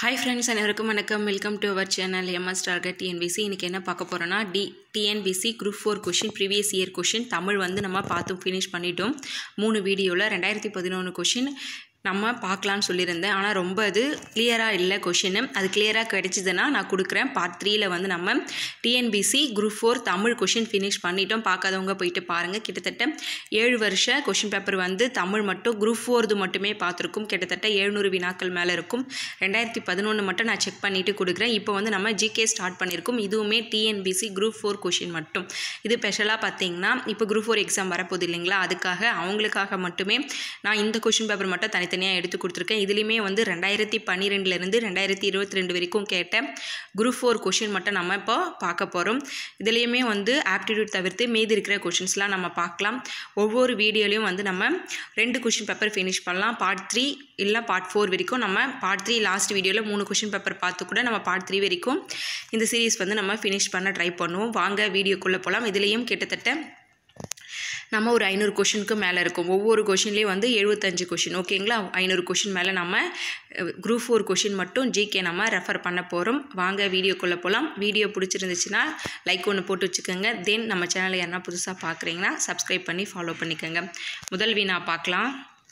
hi friends அனைவருக்கும் வணக்கம் welcome to our channel MS target TNPSC இன்றைக்கி என்ன பார்க்க போகிறோன்னா T TNPSC group four question previous year question Tamil வந்து நம்ம பார்த்து ஃபினிஷ் பண்ணிட்டோம் மூணு வீடியோவில் ரெண்டாயிரத்தி பதினொன்று கொஷின் நம்ம பார்க்கலான்னு சொல்லியிருந்தேன் ஆனால் ரொம்ப இது கிளியராக இல்லை கொஷின் அது கிளியராக கிடைச்சிதுன்னா நான் கொடுக்குறேன் பார்ட் த்ரீயில் வந்து நம்ம TNPSC group four Tamil question finish பண்ணிட்டோம் பார்க்காதவங்க போயிட்டு பாருங்கள் கிட்டத்தட்ட ஏழு வருஷ கொஷின் பேப்பர் வந்து தமிழ் மட்டும் குரூப் ஃபோர்து மட்டுமே பார்த்துருக்கும் கிட்டத்தட்ட எழுநூறு வினாக்கள் மேலே இருக்கும் ரெண்டாயிரத்தி பதினொன்று மட்டும் நான் செக் பண்ணிவிட்டு கொடுக்குறேன் இப்போ வந்து நம்ம ஜிகே ஸ்டார்ட் பண்ணியிருக்கோம் இதுவுமே டிஎன்பிசி குரூப் ஃபோர் கொஷின் மட்டும் இது ஸ்பெஷலாக பார்த்தீங்கன்னா இப்போ குரூப் ஃபோர் எக்ஸாம் வரப்போகுது இல்லைங்களா அதுக்காக அவங்களுக்காக மட்டுமே நான் இந்த கொஷின் பேப்பர் மட்டும் தனித்தனியாக எடுத்து கொடுத்துருக்கேன் இதுலேயுமே வந்து ரெண்டாயிரத்தி பன்னிரெண்டுலேருந்து ரெண்டாயிரத்தி இருபத்தி ரெண்டு வரைக்கும் கேட்ட குரூப் ஃபோர் கொஷின் மட்டும் நம்ம இப்போ பார்க்க போகிறோம் இதுலேயுமே வந்து ஆப்டிடியூட் தவிர்த்து மீதி இருக்கிற கொஷின்ஸ்லாம் நம்ம பார்க்கலாம் ஒவ்வொரு வீடியோலையும் வந்து நம்ம ரெண்டு கொஷின் பேப்பர் ஃபினிஷ் பண்ணலாம் பார்ட் த்ரீ இல்லை பார்ட் ஃபோர் வரைக்கும் நம்ம பார்ட் த்ரீ லாஸ்ட் வீடியோவில் மூணு கொஷின் பேப்பர் பார்த்து கூட நம்ம பார்ட் த்ரீ வரைக்கும் இந்த சீரீஸ் வந்து நம்ம ஃபினிஷ் பண்ண ட்ரை பண்ணுவோம் வாங்க வீடியோக்குள்ளே போகலாம் இதுலேயும் கிட்டத்தட்ட நம்ம ஒரு ஐநூறு கொஷினுக்கு மேலே இருக்கும் ஒவ்வொரு கொஷின்லேயும் வந்து எழுபத்தஞ்சு கொஷின் ஓகேங்களா ஐநூறு கொஷின் மேலே நம்ம குரூப் ஃபோர் கொஷின் மட்டும் ஜிகே நம்ம ரெஃபர் பண்ண போகிறோம் வாங்க வீடியோக்குள்ளே போகலாம் வீடியோ பிடிச்சிருந்துச்சுன்னா லைக் ஒன்று போட்டு வச்சுக்கோங்க தென் நம்ம சேனலை யாருன்னா புதுசாக பார்க்குறீங்கன்னா சப்ஸ்கிரைப் பண்ணி ஃபாலோ பண்ணிக்கோங்க முதல் வீணா பார்க்கலாம்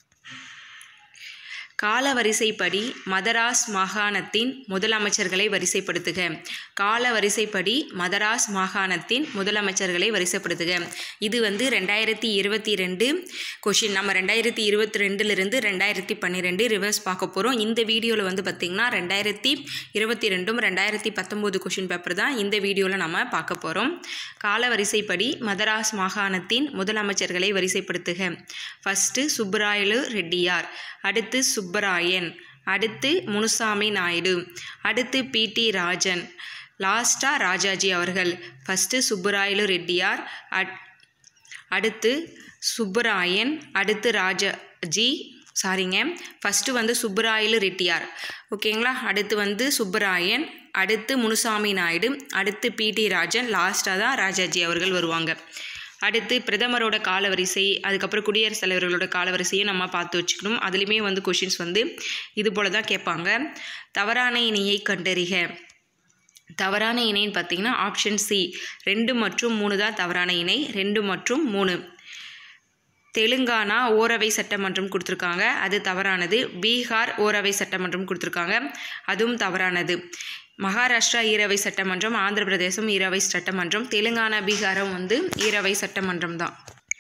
கால வரிசைப்படி மதராஸ் மாகாணத்தின் முதலமைச்சர்களை வரிசைப்படுத்துக கால வரிசைப்படி மதராஸ் மாகாணத்தின் முதலமைச்சர்களை வரிசைப்படுத்துக இது வந்து ரெண்டாயிரத்தி இருபத்தி ரெண்டு கொஷின் நம்ம ரெண்டாயிரத்தி இருபத்தி ரெண்டுலேருந்து ரெண்டாயிரத்தி பன்னிரெண்டு ரிவர்ஸ் பார்க்க போகிறோம் இந்த வீடியோவில் வந்து பார்த்திங்கன்னா ரெண்டாயிரத்தி இருபத்தி ரெண்டும் ரெண்டாயிரத்தி பத்தொம்போது கொஷின் பேப்பர் தான் இந்த வீடியோவில் நம்ம பார்க்க போகிறோம் கால வரிசைப்படி மதராஸ் மாகாணத்தின் முதலமைச்சர்களை வரிசைப்படுத்துக ஃபஸ்ட்டு சுப்பராயலு ரெட்டியார் அடுத்து சுப்பராயன் அடுத்து முனுசாமி நாயுடு அடுத்து பிடி ராஜன் லாஸ்ட்டாக ராஜாஜி அவர்கள் ஃபஸ்ட்டு சுப்பராயலு ரெட்டியார் அட் அடுத்து சுப்பராயன் அடுத்து ராஜாஜி சாரிங்க ஃபஸ்ட்டு வந்து சுப்பராயலு ரெட்டியார் ஓகேங்களா அடுத்து வந்து சுப்பராயன் அடுத்து முனுசாமி நாயுடு அடுத்து பிடி ராஜன் லாஸ்ட்டாக தான் ராஜாஜி அவர்கள் வருவாங்க அடுத்து பிரதமரோட காலவரிசை அதுக்கப்புறம் குடியரசுத் தலைவர்களோட காலவரிசையும் நம்ம பார்த்து வச்சுக்கணும் அதுலேயுமே வந்து கொஷின்ஸ் வந்து இது போல தான் கேட்பாங்க தவறான இணையை கண்டறிக தவறான இணைன்னு பார்த்தீங்கன்னா ஆப்ஷன் சி ரெண்டு மற்றும் மூணு தான் தவறான இணை ரெண்டு மற்றும் மூணு தெலுங்கானா ஓரவை சட்டமன்றம் கொடுத்துருக்காங்க அது தவறானது பீகார் ஓரவை சட்டமன்றம் கொடுத்துருக்காங்க அதுவும் தவறானது மகாராஷ்டிரா ஈரவை சட்டமன்றம் ஆந்திர பிரதேசம் ஈரவை சட்டமன்றம் தெலுங்கானா பீகாரும் வந்து ஈரவை சட்டமன்றம் தான்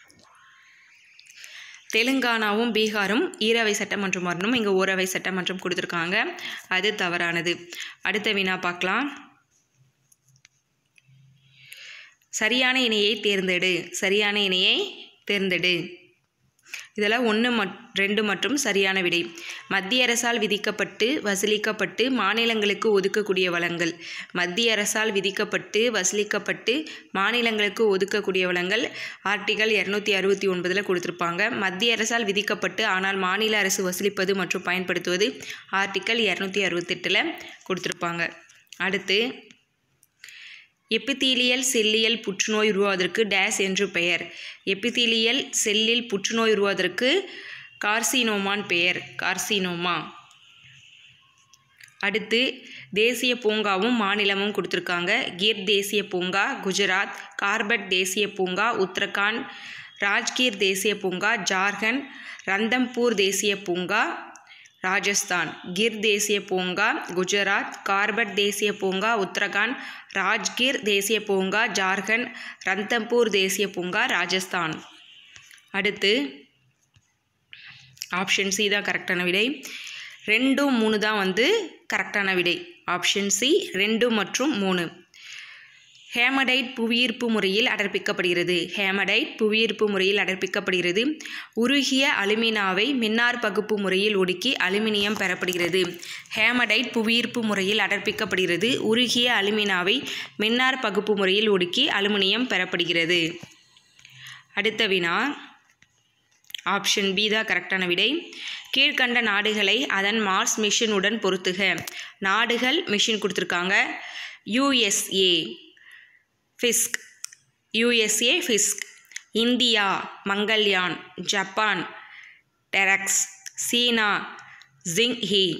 தெலுங்கானாவும் பீகாரும் ஈரவை சட்டமன்றம் வரணும் இங்கே ஓரவை சட்டமன்றம் கொடுத்துருக்காங்க அது தவறானது அடுத்த வினா பார்க்கலாம் சரியான இணையை தேர்ந்தெடு சரியான இணையை தேர்ந்தெடு இதெல்லாம் ஒன்று மட் ரெண்டு மற்றும் சரியான விடை மத்திய அரசால் விதிக்கப்பட்டு வசூலிக்கப்பட்டு மாநிலங்களுக்கு ஒதுக்கக்கூடிய வளங்கள் மத்திய அரசால் விதிக்கப்பட்டு வசூலிக்கப்பட்டு மாநிலங்களுக்கு ஒதுக்கக்கூடிய வளங்கள் ஆர்டிகல் இரநூத்தி அறுபத்தி ஒன்பதில் கொடுத்துருப்பாங்க மத்திய அரசால் விதிக்கப்பட்டு ஆனால் மாநில அரசு வசூலிப்பது மற்றும் பயன்படுத்துவது ஆர்டிக்கல் இரநூத்தி அறுபத்தெட்டில் கொடுத்துருப்பாங்க அடுத்து எப்பித்தீலியல் செல்லியல் புற்றுநோய் உருவாவதற்கு டேஸ் என்று பெயர் எப்பித்தீலியல் செல்லில் புற்றுநோய் உருவாவதற்கு கார்சினோமான் பெயர் கார்சினோமா அடுத்து தேசிய பூங்காவும் மாநிலமும் கொடுத்துருக்காங்க கிர் தேசிய பூங்கா குஜராத் கார்பட் தேசிய பூங்கா உத்தரகாண்ட் ராஜ்கீர் தேசிய பூங்கா ஜார்க்கண்ட் ரந்தம்பூர் தேசிய பூங்கா ராஜஸ்தான் கிர் தேசிய பூங்கா குஜராத் கார்பட் தேசிய பூங்கா உத்தரகாண்ட் ராஜ்கிர் தேசிய பூங்கா ஜார்க்கண்ட் ரந்தம்பூர் தேசிய பூங்கா ராஜஸ்தான் அடுத்து ஆப்ஷன் சி தான் கரெக்டான விடை ரெண்டும் மூணு தான் வந்து கரெக்டான விடை ஆப்ஷன் சி ரெண்டு மற்றும் மூணு ஹேமடைட் புவியீர்ப்பு முறையில் அடர்ப்பிக்கப்படுகிறது ஹேமடைட் புவியீர்ப்பு முறையில் அடர்ப்பிக்கப்படுகிறது உருகிய அலுமினாவை மின்னார் பகுப்பு முறையில் ஒடுக்கி அலுமினியம் பெறப்படுகிறது ஹேமடைட் புவியீர்ப்பு முறையில் அடர்ப்பிக்கப்படுகிறது உருகிய அலுமினாவை மின்னார் பகுப்பு முறையில் ஒடுக்கி அலுமினியம் பெறப்படுகிறது அடுத்த வினா ஆப்ஷன் பி தான் கரெக்டான விடை கீழ்கண்ட நாடுகளை அதன் மார்ஸ் மிஷினுடன் பொருத்துக நாடுகள் மிஷின் கொடுத்துருக்காங்க யுஎஸ்ஏ ஃபிஸ்க் யுஎஸ்ஏ ஃபிஸ்க் இந்தியா மங்கல்யான் ஜப்பான் டெரக்ஸ் சீனா ஜிங்ஹி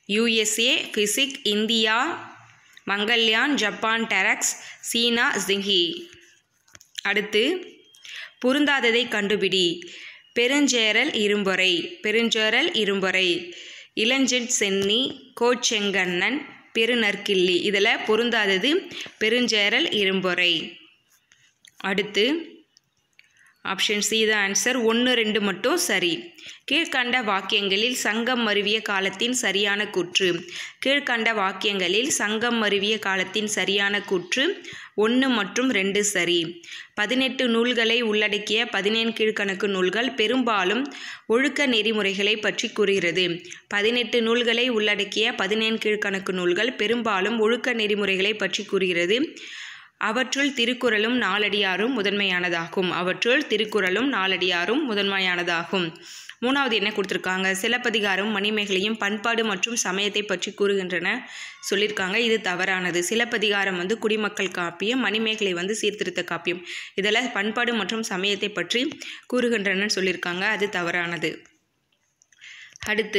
யுஎஸ்ஏ ஃபிசிக் இந்தியா மங்கல்யான் ஜப்பான் டெரக்ஸ் சீனா ஜிங்கி அடுத்து பொருந்தாததை கண்டுபிடி பெருஞ்சேரல் இரும்பொறை பெருஞ்சேரல் இரும்பொறை இளஞ்செட் சென்னி கோச்செங்கண்ணன் பெருநற்கிள்ளி இதில் பொருந்தாதது பெருஞ்சேரல் இரும்பொறை அடுத்து ஆப்ஷன் சி தான் ஆன்சர் ஒன்று ரெண்டு மட்டும் சரி கீழ்கண்ட வாக்கியங்களில் சங்கம் மருவிய காலத்தின் சரியான கூற்று கீழ்கண்ட வாக்கியங்களில் சங்கம் மருவிய காலத்தின் சரியான கூற்று ஒன்று மற்றும் ரெண்டு சரி பதினெட்டு நூல்களை உள்ளடக்கிய பதினேழு கீழ்கணக்கு நூல்கள் பெரும்பாலும் ஒழுக்க நெறிமுறைகளை பற்றி கூறுகிறது பதினெட்டு நூல்களை உள்ளடக்கிய பதினேழு கீழ்கணக்கு நூல்கள் பெரும்பாலும் ஒழுக்க நெறிமுறைகளை பற்றி கூறுகிறது அவற்றுள் திருக்குறளும் நாலடியாரும் முதன்மையானதாகும் அவற்றுள் திருக்குறளும் நாலடியாரும் முதன்மையானதாகும் மூணாவது என்ன கொடுத்துருக்காங்க சிலப்பதிகாரம் மணிமேகலையும் பண்பாடு மற்றும் சமயத்தை பற்றி கூறுகின்றன சொல்லியிருக்காங்க இது தவறானது சிலப்பதிகாரம் வந்து குடிமக்கள் காப்பியம் மணிமேகலை வந்து சீர்திருத்த காப்பியம் இதில் பண்பாடு மற்றும் சமயத்தை பற்றி கூறுகின்றன சொல்லியிருக்காங்க அது தவறானது அடுத்து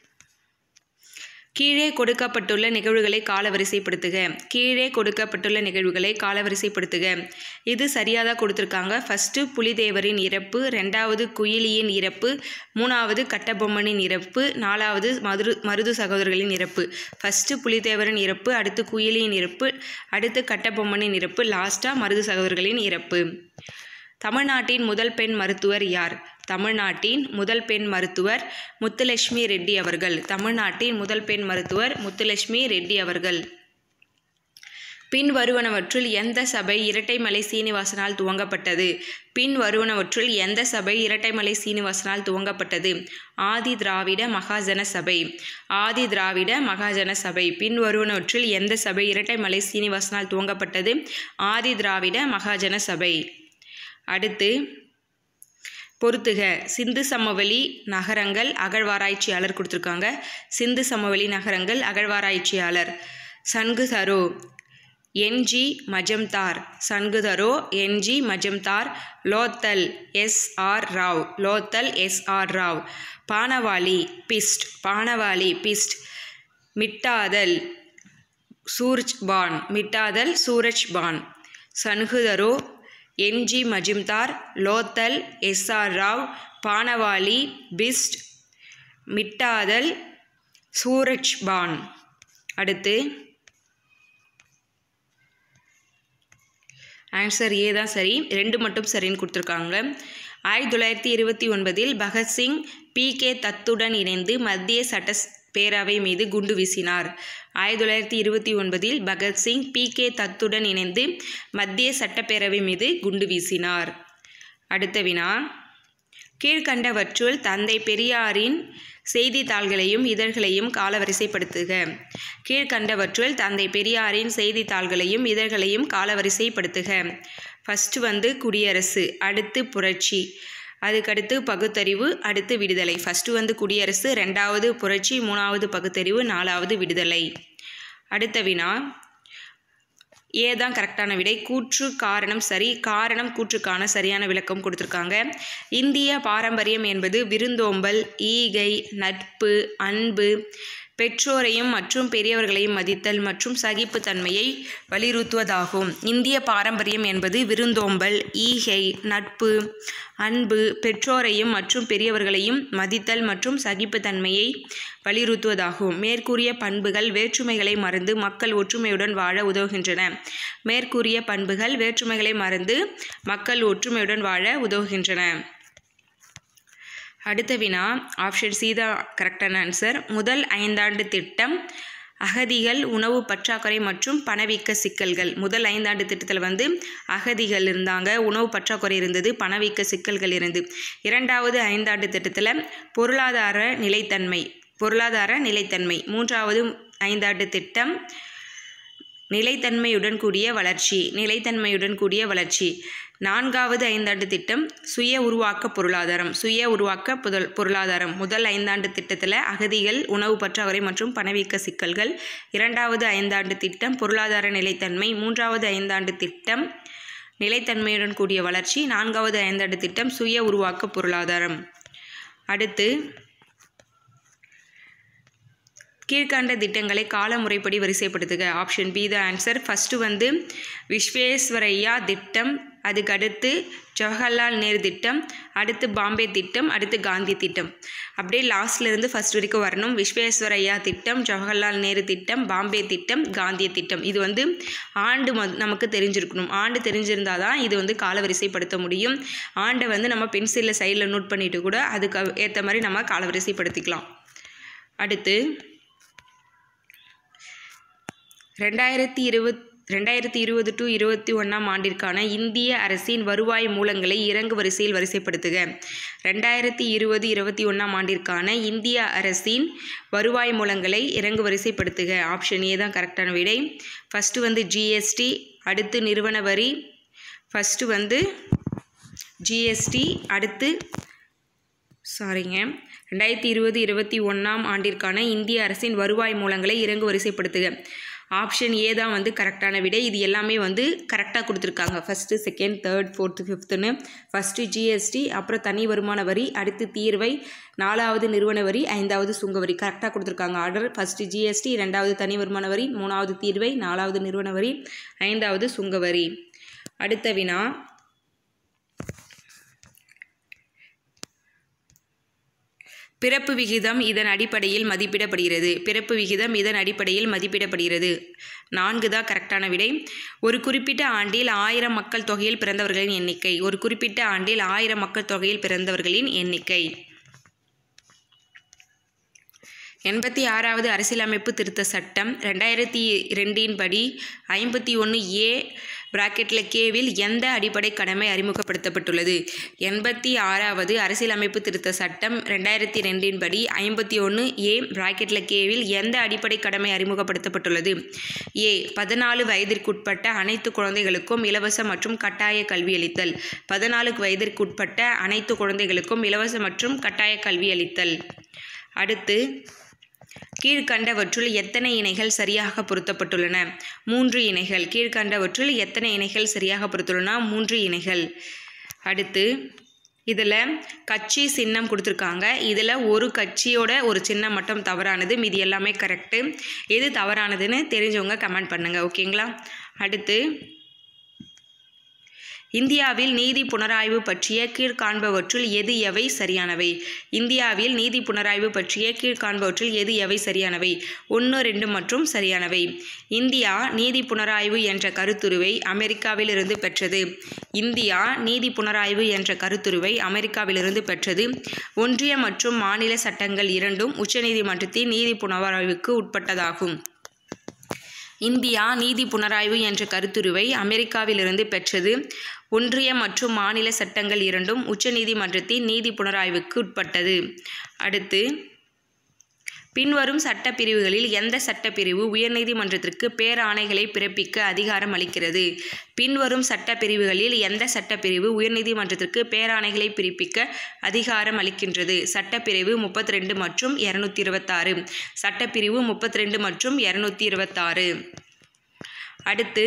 கீழே கொடுக்கப்பட்டுள்ள நிகழ்வுகளை காலவரிசைப்படுத்துக கீழே கொடுக்கப்பட்டுள்ள நிகழ்வுகளை காலவரிசைப்படுத்துக இது சரியாக கொடுத்துருக்காங்க ஃபஸ்ட்டு புலிதேவரின் இறப்பு ரெண்டாவது குயிலியின் இறப்பு மூணாவது கட்டபொம்மனின் இறப்பு நாலாவது மதுரு மருது சகோதரர்களின் இறப்பு ஃபஸ்ட்டு புலிதேவரின் இறப்பு அடுத்து குயிலியின் இறப்பு அடுத்து கட்டபொம்மனின் இறப்பு லாஸ்ட்டாக மருது சகோதரர்களின் இறப்பு தமிழ்நாட்டின் முதல் பெண் மருத்துவர் யார் தமிழ்நாட்டின் முதல் பெண் மருத்துவர் முத்துலட்சுமி ரெட்டி அவர்கள் தமிழ்நாட்டின் முதல் பெண் மருத்துவர் முத்துலட்சுமி ரெட்டி அவர்கள் பின் வருவனவற்றுள் எந்த சபை இரட்டைமலை சீனிவாசனால் துவங்கப்பட்டது பின் வருவனவற்றுள் எந்த சபை இரட்டைமலை சீனிவாசனால் துவங்கப்பட்டது ஆதி திராவிட மகாஜன சபை ஆதி திராவிட மகாஜன சபை பின் வருவனவற்றுள் எந்த சபை இரட்டைமலை சீனிவாசனால் துவங்கப்பட்டது ஆதி திராவிட மகாஜன சபை அடுத்து பொறுத்துக சிந்து சமவெளி நகரங்கள் அகழ்வாராய்ச்சியாளர் கொடுத்துருக்காங்க சிந்து சமவெளி நகரங்கள் அகழ்வாராய்ச்சியாளர் Chanhudaro NG Majumdar Chanhudaro NG Majumdar Lothal S R Rao Lothal S R Rao Banawali Bisht Banawali Bisht Mitathal Suraj Bhan Mitathal Suraj Bhan Chanhudaro NG Majumdar Lothal SR Rao Banawali Bisht Mitathal Suraj Bhan அடுத்து ஆன்சர் ஏ தான் சரி ரெண்டு மட்டும் சரின்னு கொடுத்துருக்காங்க ஆயிரத்தி தொள்ளாயிரத்தி இருபத்தி ஒன்பதில் பகத்சிங் பி கே தத்துடன் இணைந்து மத்திய சட்ட பேரவை மீது குண்டு வீசினார் ஆயிரத்தி தொள்ளாயிரத்தி இருபத்தி ஒன்பதில் பகத்சிங் பி கே தத்துடன் இணைந்து மத்திய சட்டப்பேரவை மீது குண்டு வீசினார் அடுத்த வினா கீழ்கண்டவற்றுள் தந்தை பெரியாரின் செய்தித்தாள்களையும் இதழ்களையும் காலவரிசைப்படுத்துக கீழ்கண்டவற்றுள் தந்தை பெரியாரின் செய்தித்தாள்களையும் இதழ்களையும் காலவரிசைப்படுத்துக ஃபஸ்ட்டு வந்து குடியரசு அடுத்து புரட்சி அதுக்கடுத்து பகுத்தறிவு அடுத்து விடுதலை ஃபஸ்ட்டு வந்து குடியரசு ரெண்டாவது புரட்சி மூணாவது பகுத்தறிவு நாலாவது விடுதலை அடுத்த வினா ஏ தான் கரெக்டான விடை கூற்று காரணம் சரி காரணம் கூற்றுக்கான சரியான விளக்கம் கொடுத்துருக்காங்க இந்திய பாரம்பரியம் என்பது விருந்தோம்பல் ஈகை நட்பு அன்பு பெற்றோரையும் மற்றும் பெரியவர்களையும் மதித்தல் மற்றும் சகிப்புத்தன்மையை வலியுறுத்துவதாகும் இந்திய பாரம்பரியம் என்பது விருந்தோம்பல் ஈகை நட்பு அன்பு பெற்றோரையும் மற்றும் பெரியவர்களையும் மதித்தல் மற்றும் சகிப்புத்தன்மையை வலியுறுத்துவதாகும் மேற்கூறிய பண்புகள் வேற்றுமைகளை மறந்து மக்கள் ஒற்றுமையுடன் வாழ உதவுகின்றன மேற்கூறிய பண்புகள் வேற்றுமைகளை மறந்து மக்கள் ஒற்றுமையுடன் வாழ உதவுகின்றன அடுத்த வினா ஆப்ஷன் சி தான் கரெக்டான ஆன்சர் முதல் ஐந்தாண்டு திட்டம் அகதிகள் உணவு பற்றாக்குறை மற்றும் பணவீக்க சிக்கல்கள் முதல் ஐந்தாண்டு திட்டத்தில் வந்து அகதிகள் இருந்தாங்க உணவு பற்றாக்குறை இருந்தது பணவீக்க சிக்கல்கள் இருந்து இரண்டாவது ஐந்தாண்டு திட்டத்தில் பொருளாதார நிலைத்தன்மை பொருளாதார நிலைத்தன்மை மூன்றாவது ஐந்தாண்டு திட்டம் நிலைத்தன்மையுடன் கூடிய வளர்ச்சி நிலைத்தன்மையுடன் கூடிய வளர்ச்சி நான்காவது ஐந்தாண்டு திட்டம் சுய உருவாக்க பொருளாதாரம் சுய உருவாக்க புதல் பொருளாதாரம் முதல் ஐந்தாண்டு திட்டத்தில் அகதிகள் உணவு பற்றாக்குறை மற்றும் பணவீக்க சிக்கல்கள் இரண்டாவது ஐந்தாண்டு திட்டம் பொருளாதார நிலைத்தன்மை மூன்றாவது ஐந்தாண்டு திட்டம் நிலைத்தன்மையுடன் கூடிய வளர்ச்சி நான்காவது ஐந்தாண்டு திட்டம் சுய உருவாக்க பொருளாதாரம் அடுத்து கீழ்கண்ட திட்டங்களை கால முறைப்படி வரிசைப்படுத்துக option B the answer first வந்து விஸ்வேஸ்வரையா திட்டம் அதுக்கடுத்து ஜவஹர்லால் நேரு திட்டம் அடுத்து பாம்பே திட்டம் அடுத்து காந்தி திட்டம் அப்படியே லாஸ்ட்லேருந்து ஃபஸ்ட் வரைக்கும் வரணும் விஸ்வேஸ்வரையா திட்டம் ஜவஹர்லால் நேரு திட்டம் பாம்பே திட்டம் காந்திய திட்டம் இது வந்து ஆண்டு ம நமக்கு தெரிஞ்சிருக்கணும் ஆண்டு தெரிஞ்சிருந்தால் தான் இது வந்து காலவரிசைப்படுத்த முடியும் ஆண்டை வந்து நம்ம பென்சிலில் சைடில் நோட் பண்ணிட்டு கூட அதுக்கு ஏற்ற மாதிரி நம்ம காலவரிசைப்படுத்திக்கலாம் அடுத்து ரெண்டாயிரத்தி இருபத் ரெண்டாயிரத்தி இருபது டு இருபத்தி ஒன்றாம் ஆண்டிற்கான இந்திய அரசின் வருவாய் மூலங்களை இறங்கு வரிசையில் வரிசைப்படுத்துக ரெண்டாயிரத்தி இருபது இருபத்தி ஒன்றாம் ஆண்டிற்கான இந்திய அரசின் வருவாய் மூலங்களை இறங்கு வரிசைப்படுத்துக ஆப்ஷன் ஏ தான் கரெக்டான விடை ஃபஸ்ட்டு வந்து ஜிஎஸ்டி அடுத்து நிறுவன வரி ஃபஸ்ட்டு வந்து ஜிஎஸ்டி அடுத்து சாரிங்க ரெண்டாயிரத்தி இருபது இருபத்தி ஒன்றாம் ஆண்டிற்கான இந்திய அரசின் வருவாய் மூலங்களை இறங்கு வரிசைப்படுத்துக ஆப்ஷன் ஏ தான் வந்து கரெக்டான விடை இது எல்லாமே வந்து கரெக்டாக கொடுத்துருக்காங்க ஃபஸ்ட்டு செகண்ட் தேர்ட் ஃபோர்த்து ஃபிஃப்த்துன்னு ஃபஸ்ட்டு ஜிஎஸ்டி அப்புறம் தனி வருமான வரி அடுத்து தீர்வை நாலாவது நிறுவன வரி ஐந்தாவது சுங்க வரி கரெக்டாக கொடுத்துருக்காங்க ஆர்டர் ஃபஸ்ட்டு ஜிஎஸ்டி ரெண்டாவது தனி வருமான வரி மூணாவது தீர்வை நாலாவது நிறுவன வரி ஐந்தாவது சுங்க வரி அடுத்த வினா பிறப்பு விகிதம் இதன் அடிப்படையில் மதிப்பிடப்படுகிறது பிறப்பு விகிதம் இதன் அடிப்படையில் மதிப்பிடப்படுகிறது நான்கு தான் கரெக்டான விடை ஒரு குறிப்பிட்ட ஆண்டில் ஆயிரம் மக்கள் தொகையில் பிறந்தவர்களின் எண்ணிக்கை ஒரு குறிப்பிட்ட ஆண்டில் ஆயிரம் மக்கள் தொகையில் பிறந்தவர்களின் எண்ணிக்கை எண்பத்தி ஆறாவது அரசியலமைப்பு திருத்த சட்டம் ரெண்டாயிரத்தி ரெண்டின் படி ஐம்பத்தி ஒன்று ஏ பிராக்கெட்டில் கேவில் எந்த அடிப்படை கடமை அறிமுகப்படுத்தப்பட்டுள்ளது எண்பத்தி ஆறாவது அரசியலமைப்பு திருத்த சட்டம் ரெண்டாயிரத்தி ரெண்டின் படி ஐம்பத்தி ஒன்று ஏ பிராக்கெட்டில் கேவில் எந்த அடிப்படை கடமை அறிமுகப்படுத்தப்பட்டுள்ளது ஏ பதினாலு வயதிற்குட்பட்ட அனைத்து குழந்தைகளுக்கும் இலவச மற்றும் கட்டாய கல்வி அளித்தல் பதினாலு வயதிற்குட்பட்ட அனைத்து குழந்தைகளுக்கும் இலவச மற்றும் கட்டாய கல்வி அளித்தல் அடுத்து கீழ்கண்டவற்றுள் எத்தனை இணைகள் சரியாக பொருத்தப்பட்டுள்ளன மூன்று இணைகள் கீழ்கண்டவற்றுள் எத்தனை இணைகள் சரியாக பொருத்துள்ளன மூன்று இணைகள் அடுத்து இதில் கட்சி சின்னம் கொடுத்துருக்காங்க இதில் ஒரு கட்சியோட ஒரு சின்னம் மட்டும் தவறானது மீதி எல்லாமே கரெக்டு எது தவறானதுன்னு தெரிஞ்சவங்க கமெண்ட் பண்ணுங்கள் ஓகேங்களா அடுத்து இந்தியாவில் நீதி புனராய்வு பற்றிய கீழ்காண்பவற்றுள் எது எவை சரியானவை இந்தியாவில் நீதி புனராய்வு பற்றிய கீழ்காண்பவற்றுள் எது எவை சரியானவை ஒன்று ரெண்டு மற்றும் சரியானவை இந்தியா நீதி புனராய்வு என்ற கருத்துருவை அமெரிக்காவிலிருந்து பெற்றது இந்தியா நீதி புனராய்வு என்ற கருத்துருவை அமெரிக்காவிலிருந்து பெற்றது ஒன்றிய மற்றும் மாநில சட்டங்கள் இரண்டும் உச்சநீதிமன்றத்தின் நீதி புனராய்வுக்கு உட்பட்டதாகும் இந்தியா நீதி புனராய்வு என்ற கருத்துருவை அமெரிக்காவிலிருந்து பெற்றது ஒன்றிய மற்றும் மாநில சட்டங்கள் இரண்டும் உச்சநீதிமன்றத்தின் நீதி புனராய்வுக்கு உட்பட்டது அடுத்து பின்வரும் சட்டப்பிரிவுகளில் எந்த சட்டப்பிரிவு உயர்நீதிமன்றத்திற்கு பேராணைகளை பிறப்பிக்க அதிகாரம் அளிக்கிறது பின்வரும் சட்டப்பிரிவுகளில் எந்த சட்டப்பிரிவு உயர்நீதிமன்றத்திற்கு பேராணைகளை பிறப்பிக்க அதிகாரம் அளிக்கின்றது சட்டப்பிரிவு முப்பத்தி ரெண்டு மற்றும் இரநூத்தி இருபத்தாறு சட்டப்பிரிவு முப்பத்தி ரெண்டு மற்றும் இரநூத்தி இருபத்தாறு அடுத்து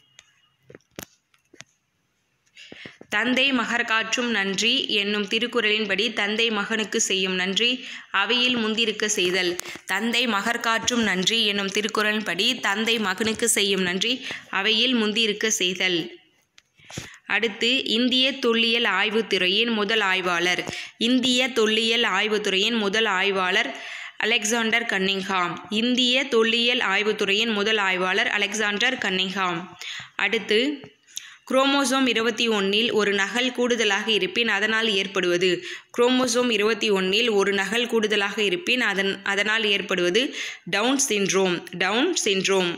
தந்தை மகர் காற்றும் நன்றி என்னும் திருக்குறளின்படி தந்தை மகனுக்கு செய்யும் நன்றி அவையில் முந்திருக்க செய்தல் தந்தை மகர் காற்றும் நன்றி என்னும் திருக்குறளின்படி தந்தை மகனுக்கு செய்யும் நன்றி அவையில் முந்திருக்க செய்தல் அடுத்து இந்திய தொல்லியல் ஆய்வுத்துறையின் முதல் ஆய்வாளர் இந்திய தொல்லியல் ஆய்வுத்துறையின் முதல் ஆய்வாளர் அலெக்சாண்டர் கன்னிங்ஹாம் இந்திய தொல்லியல் ஆய்வுத்துறையின் முதல் ஆய்வாளர் அலெக்சாண்டர் கன்னிங்ஹாம் அடுத்து குரோமோசோம் இருபத்தி ஒன்றில் ஒரு நகல் கூடுதலாக இருப்பின் அதனால் ஏற்படுவது குரோமோசோம் இருபத்தி ஒன்றில் ஒரு நகல் கூடுதலாக இருப்பின் அதன் அதனால் ஏற்படுவது டவுன் சின்ட்ரோம் டவுன் சின்ட்ரோம்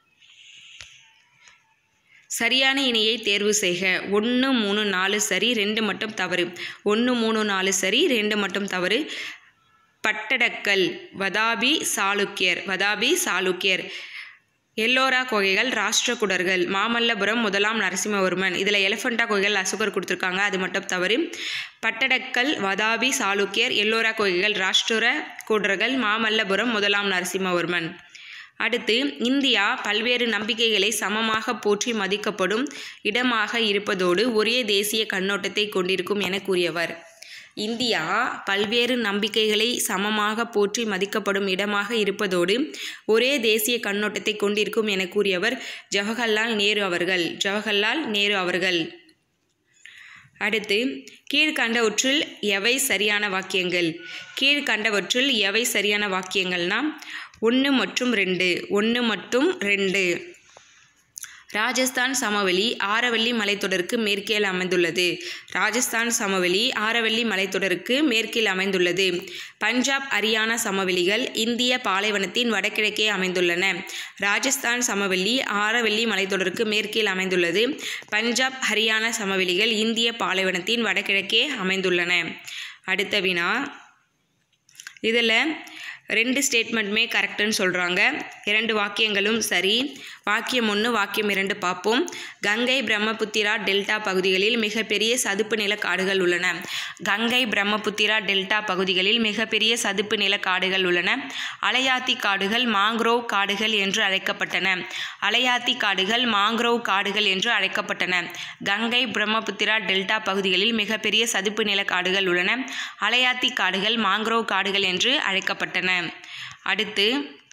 சரியான இணையை தேர்வு செய்க ஒன்று மூணு நாலு சரி ரெண்டு மட்டும் தவறு ஒன்று மூணு நாலு சரி ரெண்டு மட்டும் தவறு பட்டடக்கல் வதாபி சாளுக்கியர் வதாபி சாளுக்கியர் எல்லோரா குகைகள் ராஷ்டிரகுடர்கள் மாமல்லபுரம் முதலாம் நரசிம்மவர்மன் இதில் எலிஃபண்டா குகைகள் அசுகர் கொடுத்துருக்காங்க அது மட்டும் தவறு பட்டடக்கல் வதாபி சாளுக்கியர் எல்லோரா குகைகள் ராஷ்டிர கூடர்கள் மாமல்லபுரம் முதலாம் நரசிம்மவர்மன் அடுத்து இந்தியா பல்வேறு நம்பிக்கைகளை சமமாக போற்றி மதிக்கப்படும் இடமாக இருப்பதோடு ஒரே தேசிய கண்ணோட்டத்தை கொண்டிருக்கும் என கூறியவர் இந்தியா பல்வேறு நம்பிக்கைகளை சமமாக போற்றி மதிக்கப்படும் இடமாக இருப்பதோடு ஒரே தேசிய கண்ணோட்டத்தை கொண்டிருக்கும் என கூறியவர் ஜவஹர்லால் நேரு அவர்கள் ஜவஹர்லால் நேரு அவர்கள் அடுத்து கீழ்கண்டவற்றுள் எவை சரியான வாக்கியங்கள் கீழ்கண்டவற்றுள் எவை சரியான வாக்கியங்கள்னா ஒன்று மற்றும் ரெண்டு ஒன்று மற்றும் ரெண்டு ராஜஸ்தான் சமவெளி ஆரவல்லி மலைத்தொடருக்கு மேற்கில் அமைந்துள்ளது ராஜஸ்தான் சமவெளி ஆரவல்லி மலைத்தொடருக்கு மேற்கில் அமைந்துள்ளது பஞ்சாப் ஹரியானா சமவெளிகள் இந்திய பாலைவனத்தின் வடகிழக்கே அமைந்துள்ளன ராஜஸ்தான் சமவெளி ஆரவல்லி மலைத்தொடருக்கு மேற்கில் அமைந்துள்ளது பஞ்சாப் ஹரியானா சமவெளிகள் இந்திய பாலைவனத்தின் வடகிழக்கே அமைந்துள்ளன அடுத்த வினா இதில் ரெண்டு ஸ்டேட்மெண்ட்டுமே கரெக்டுன்னு சொல்கிறாங்க இரண்டு வாக்கியங்களும் சரி வாக்கியம் ஒன்று வாக்கியம் இரண்டு பார்ப்போம் கங்கை பிரம்மபுத்திரா டெல்டா பகுதிகளில் மிகப்பெரிய சதுப்பு நில காடுகள் உள்ளன கங்கை பிரம்மபுத்திரா டெல்டா பகுதிகளில் மிகப்பெரிய சதுப்பு நில காடுகள் உள்ளன அலையாத்தி காடுகள் மாங்க்ரோவ் காடுகள் என்று அழைக்கப்பட்டன அலையாத்தி காடுகள் மாங்க்ரோவ் காடுகள் என்று அழைக்கப்பட்டன கங்கை பிரம்மபுத்திரா டெல்டா பகுதிகளில் மிகப்பெரிய சதுப்பு நில காடுகள் உள்ளன அலையாத்தி காடுகள் மாங்க்ரோவ் காடுகள் என்று அழைக்கப்பட்டன அடுத்து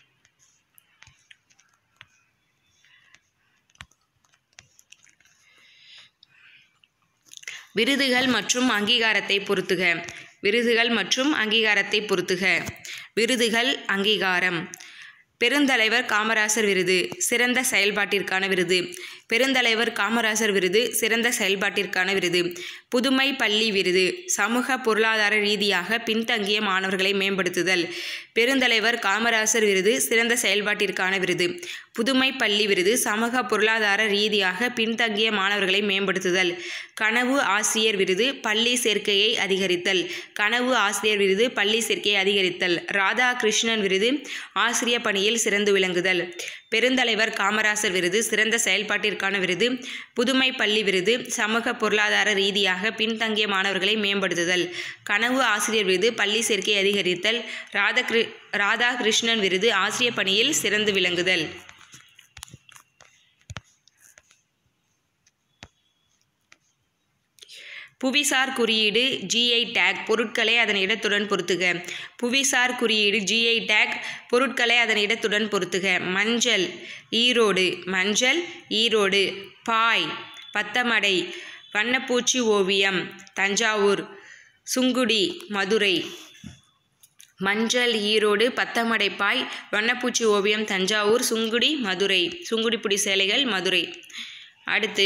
விருதுகள் மற்றும் அங்கீகாரத்தை பொறுத்துக விருதுகள் மற்றும் அங்கீகாரத்தை பொறுத்துக விருதுகள் அங்கீகாரம் பெருந்தலைவர் காமராசர் விருது சிறந்த செயல்பாட்டிற்கான விருது பெருந்தலைவர் காமராசர் விருது சிறந்த செயல்பாட்டிற்கான விருது புதுமை பள்ளி விருது சமூக பொருளாதார ரீதியாக பின்தங்கிய மாணவர்களை மேம்படுத்துதல் பெருந்தலைவர் காமராசர் விருது சிறந்த செயல்பாட்டிற்கான விருது புதுமை பள்ளி விருது சமூக பொருளாதார ரீதியாக பின்தங்கிய மாணவர்களை மேம்படுத்துதல் கனவு ஆசிரியர் விருது பள்ளி சேர்க்கையை அதிகரித்தல் கனவு ஆசிரியர் விருது பள்ளி சேர்க்கையை அதிகரித்தல் ராதாகிருஷ்ணன் விருது ஆசிரிய பணியில் சிறந்து விளங்குதல் பெருந்தலைவர் காமராசர் விருது சிறந்த செயல்பாட்டிற்கான விருது புதுமை பள்ளி விருது சமூக பொருளாதார ரீதியாக பின்தங்கிய மாணவர்களை மேம்படுத்துதல் கனவு ஆசிரியர் விருது பள்ளி சேர்க்கை அதிகரித்தல் ராதகிரு ராதாகிருஷ்ணன் விருது ஆசிரிய பணியில் சிறந்து விளங்குதல் புவிசார் குறியீடு ஜிஐ டேக் பொருட்களை அதன் இடத்துடன் பொருத்துக புவிசார் குறியீடு ஜிஐ டேக் பொருட்களை அதன் இடத்துடன் பொருத்துக மஞ்சள் ஈரோடு மஞ்சள் ஈரோடு பாய் பத்தமடை வண்ணப்பூச்சி ஓவியம் தஞ்சாவூர் சுங்குடி மதுரை மஞ்சள் ஈரோடு பத்தமடைப்பாய் வண்ணப்பூச்சி ஓவியம் தஞ்சாவூர் சுங்குடி மதுரை சுங்குடிப்புடி சேலைகள் மதுரை அடுத்து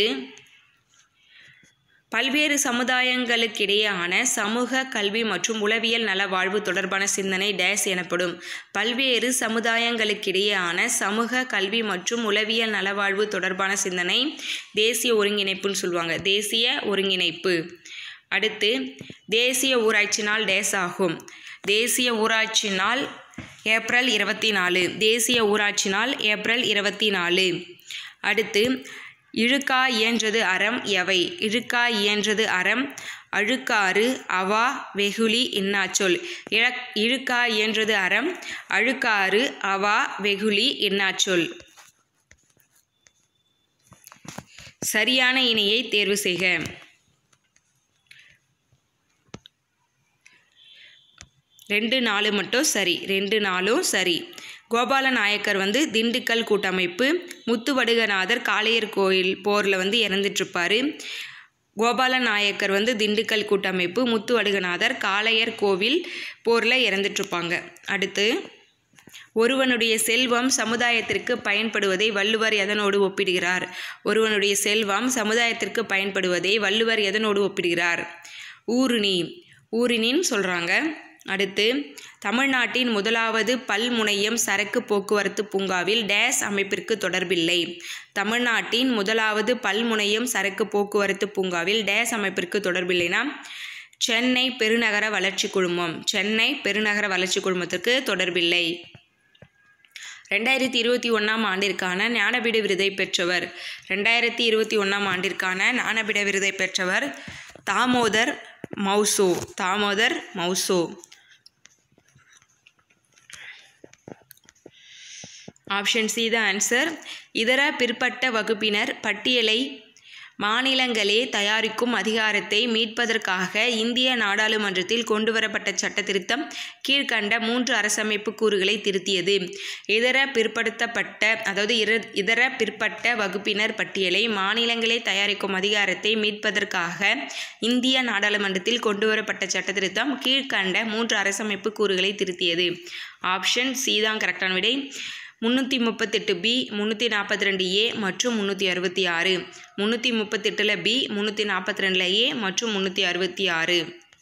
பல்வேறு சமுதாயங்களுக்கிடையேயான சமூக கல்வி மற்றும் உளவியல் நலவாழ்வு தொடர்பான சிந்தனை டேஸ் எனப்படும் பல்வேறு சமுதாயங்களுக்கிடையேயான சமூக கல்வி மற்றும் உளவியல் நலவாழ்வு தொடர்பான சிந்தனை தேசிய ஒருங்கிணைப்புன்னு சொல்லுவாங்க தேசிய ஒருங்கிணைப்பு அடுத்து தேசிய ஊராட்சி நாள் டேஸ் ஆகும் தேசிய ஊராட்சி நாள் ஏப்ரல் இருபத்தி நாலு தேசிய ஊராட்சி நாள் ஏப்ரல் இருபத்தி நாலு அடுத்து இழுக்கா இயன்றது அறம் எவை இழுக்கா இயன்றது அறம் அழுக்காறு அவா வெகுளி இன்னாச்சொல் இழக் இழுக்கா இயன்றது அறம் அழுக்காறு அவா வெகுளி இன்னாச்சொல் சரியான இணையை தேர்வு செய்க ரெண்டு நாலு மட்டும் சரி ரெண்டு நாளும் சரி கோபால நாயக்கர் வந்து திண்டுக்கல் கூட்டமைப்பு முத்துவடுகநாதர் காளையர் கோயில் போரில் வந்து இறந்துட்டுருப்பாரு கோபால நாயக்கர் வந்து திண்டுக்கல் கூட்டமைப்பு முத்துவடுகநாதர் காளையர் கோவில் போரில் இறந்துட்டுருப்பாங்க அடுத்து ஒருவனுடைய செல்வம் சமுதாயத்திற்கு பயன்படுவதை வள்ளுவர் எதனோடு ஒப்பிடுகிறார் ஒருவனுடைய செல்வம் சமுதாயத்திற்கு பயன்படுவதை வள்ளுவர் எதனோடு ஒப்பிடுகிறார் ஊருணி ஊருணின்னு சொல்கிறாங்க அடுத்து தமிழ்நாட்டின் முதலாவது பல்முனையம் சரக்கு போக்குவரத்து பூங்காவில் டேஸ் அமைப்பிற்கு தொடர்பில்லை தமிழ்நாட்டின் முதலாவது பல்முனையம் சரக்கு போக்குவரத்து பூங்காவில் டேஸ் அமைப்பிற்கு தொடர்பில்லைனா சென்னை பெருநகர வளர்ச்சி குழுமம் சென்னை பெருநகர வளர்ச்சி குழுமத்திற்கு தொடர்பில்லை ரெண்டாயிரத்தி இருபத்தி ஒன்றாம் ஆண்டிற்கான ஞானபீட விருதை பெற்றவர் ரெண்டாயிரத்தி இருபத்தி ஒன்றாம் ஆண்டிற்கான ஞானபீட விருதை பெற்றவர் Damodar Mauzo Damodar Mauzo option C the answer இதர பிற்பட்ட வகுப்பினர் பட்டியலை மாநிலங்களே தயாரிக்கும் அதிகாரத்தை மீட்பதற்காக இந்திய நாடாளுமன்றத்தில் கொண்டுவரப்பட்ட சட்டத்திருத்தம் கீழ்கண்ட மூன்று அரசமைப்பு கூறுகளை திருத்தியது இதர பிற்படுத்தப்பட்ட அதாவது இர இதர பிற்பட்ட வகுப்பினர் பட்டியலை மாநிலங்களே தயாரிக்கும் அதிகாரத்தை மீட்பதற்காக இந்திய நாடாளுமன்றத்தில் கொண்டுவரப்பட்ட சட்டத்திருத்தம் கீழ்கண்ட மூன்று அரசமைப்பு கூறுகளை திருத்தியது ஆப்ஷன் சி தான் கரெக்டான விடை முந்நூற்றி முப்பத்தெட்டு பி முந்நூற்றி நாற்பத்தி ரெண்டு ஏ மற்றும் முந்நூற்றி அறுபத்தி ஆறு முந்நூற்றி முப்பத்தெட்டில் பி முந்நூற்றி நாற்பத்தி ரெண்டில் ஏ மற்றும் முந்நூற்றி அறுபத்தி ஆறு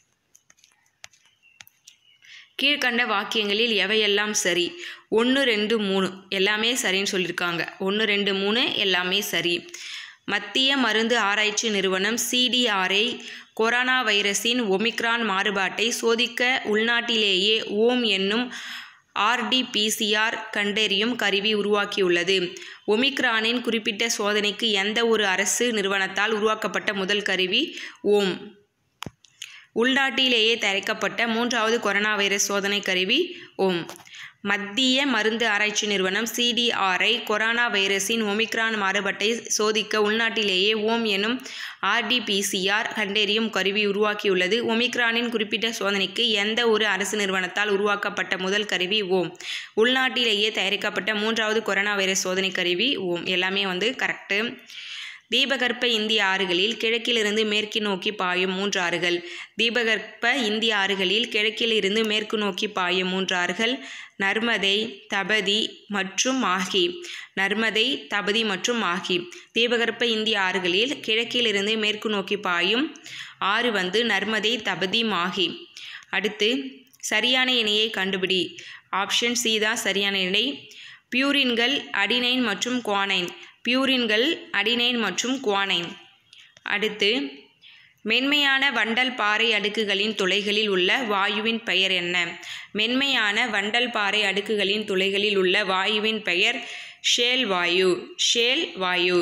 கீழ்கண்ட வாக்கியங்களில் எவையெல்லாம் சரி ஒன்று ரெண்டு மூணு எல்லாமே சரின்னு சொல்லியிருக்காங்க ஒன்று ரெண்டு மூணு எல்லாமே சரி மத்திய மருந்து ஆராய்ச்சி நிறுவனம் சிடிஆரை கொரோனா வைரஸின் ஒமிக்ரான் மாறுபாட்டை சோதிக்க உள்நாட்டிலேயே ஓம் என்னும் ஆர்டிபிசிஆர் கண்டறியும் கருவி உருவாக்கியுள்ளது ஒமிக்ரானின் குறிப்பிட்ட சோதனைக்கு எந்த ஒரு அரசு நிறுவனத்தால் உருவாக்கப்பட்ட முதல் கருவி ஓம் உள்நாட்டிலேயே தயாரிக்கப்பட்ட மூன்றாவது கொரோனா வைரஸ் சோதனை கருவி ஓம் மத்திய மருந்து ஆராய்ச்சி நிறுவனம் சிடிஆரை கொரோனா வைரஸின் ஒமிக்ரான் மாறுபாட்டை சோதிக்க உள்நாட்டிலேயே ஓம் எனும் ஆர்டிபிசிஆர் கண்டறியும் கருவி உருவாக்கியுள்ளது ஒமிக்ரானின் குறிப்பிட்ட சோதனைக்கு எந்த ஒரு அரசு நிறுவனத்தால் உருவாக்கப்பட்ட முதல் கருவி ஓம் உள்நாட்டிலேயே தயாரிக்கப்பட்ட மூன்றாவது கொரோனா வைரஸ் சோதனை கருவி ஓம் எல்லாமே வந்து கரெக்டு தீபகற்ப இந்திய ஆறுகளில் கிழக்கிலிருந்து மேற்கு நோக்கி பாயும் மூன்று ஆறுகள் தீபகற்ப இந்திய ஆறுகளில் கிழக்கிலிருந்து மேற்கு நோக்கி பாயும் மூன்று ஆறுகள் நர்மதை தபதி மற்றும் மாகி நர்மதை தபதி மற்றும் மாகி தீபகற்ப இந்திய ஆறுகளில் கிழக்கிலிருந்து மேற்கு நோக்கி பாயும் ஆறு வந்து நர்மதை தபதி மாகி அடுத்து சரியான இணையை கண்டுபிடி ஆப்ஷன் சி தான் சரியான இணை பியூரின்கள் அடினைன் மற்றும் குவானைன் பியூரின்கள் அடினைன் மற்றும் குவானைன் அடுத்து மென்மையான வண்டல் பாறை அடுக்குகளின் துளைகளில் உள்ள வாயுவின் பெயர் என்ன மென்மையான வண்டல் பாறை அடுக்குகளின் துளைகளில் உள்ள வாயுவின் பெயர் ஷேல் வாயு ஷேல் வாயு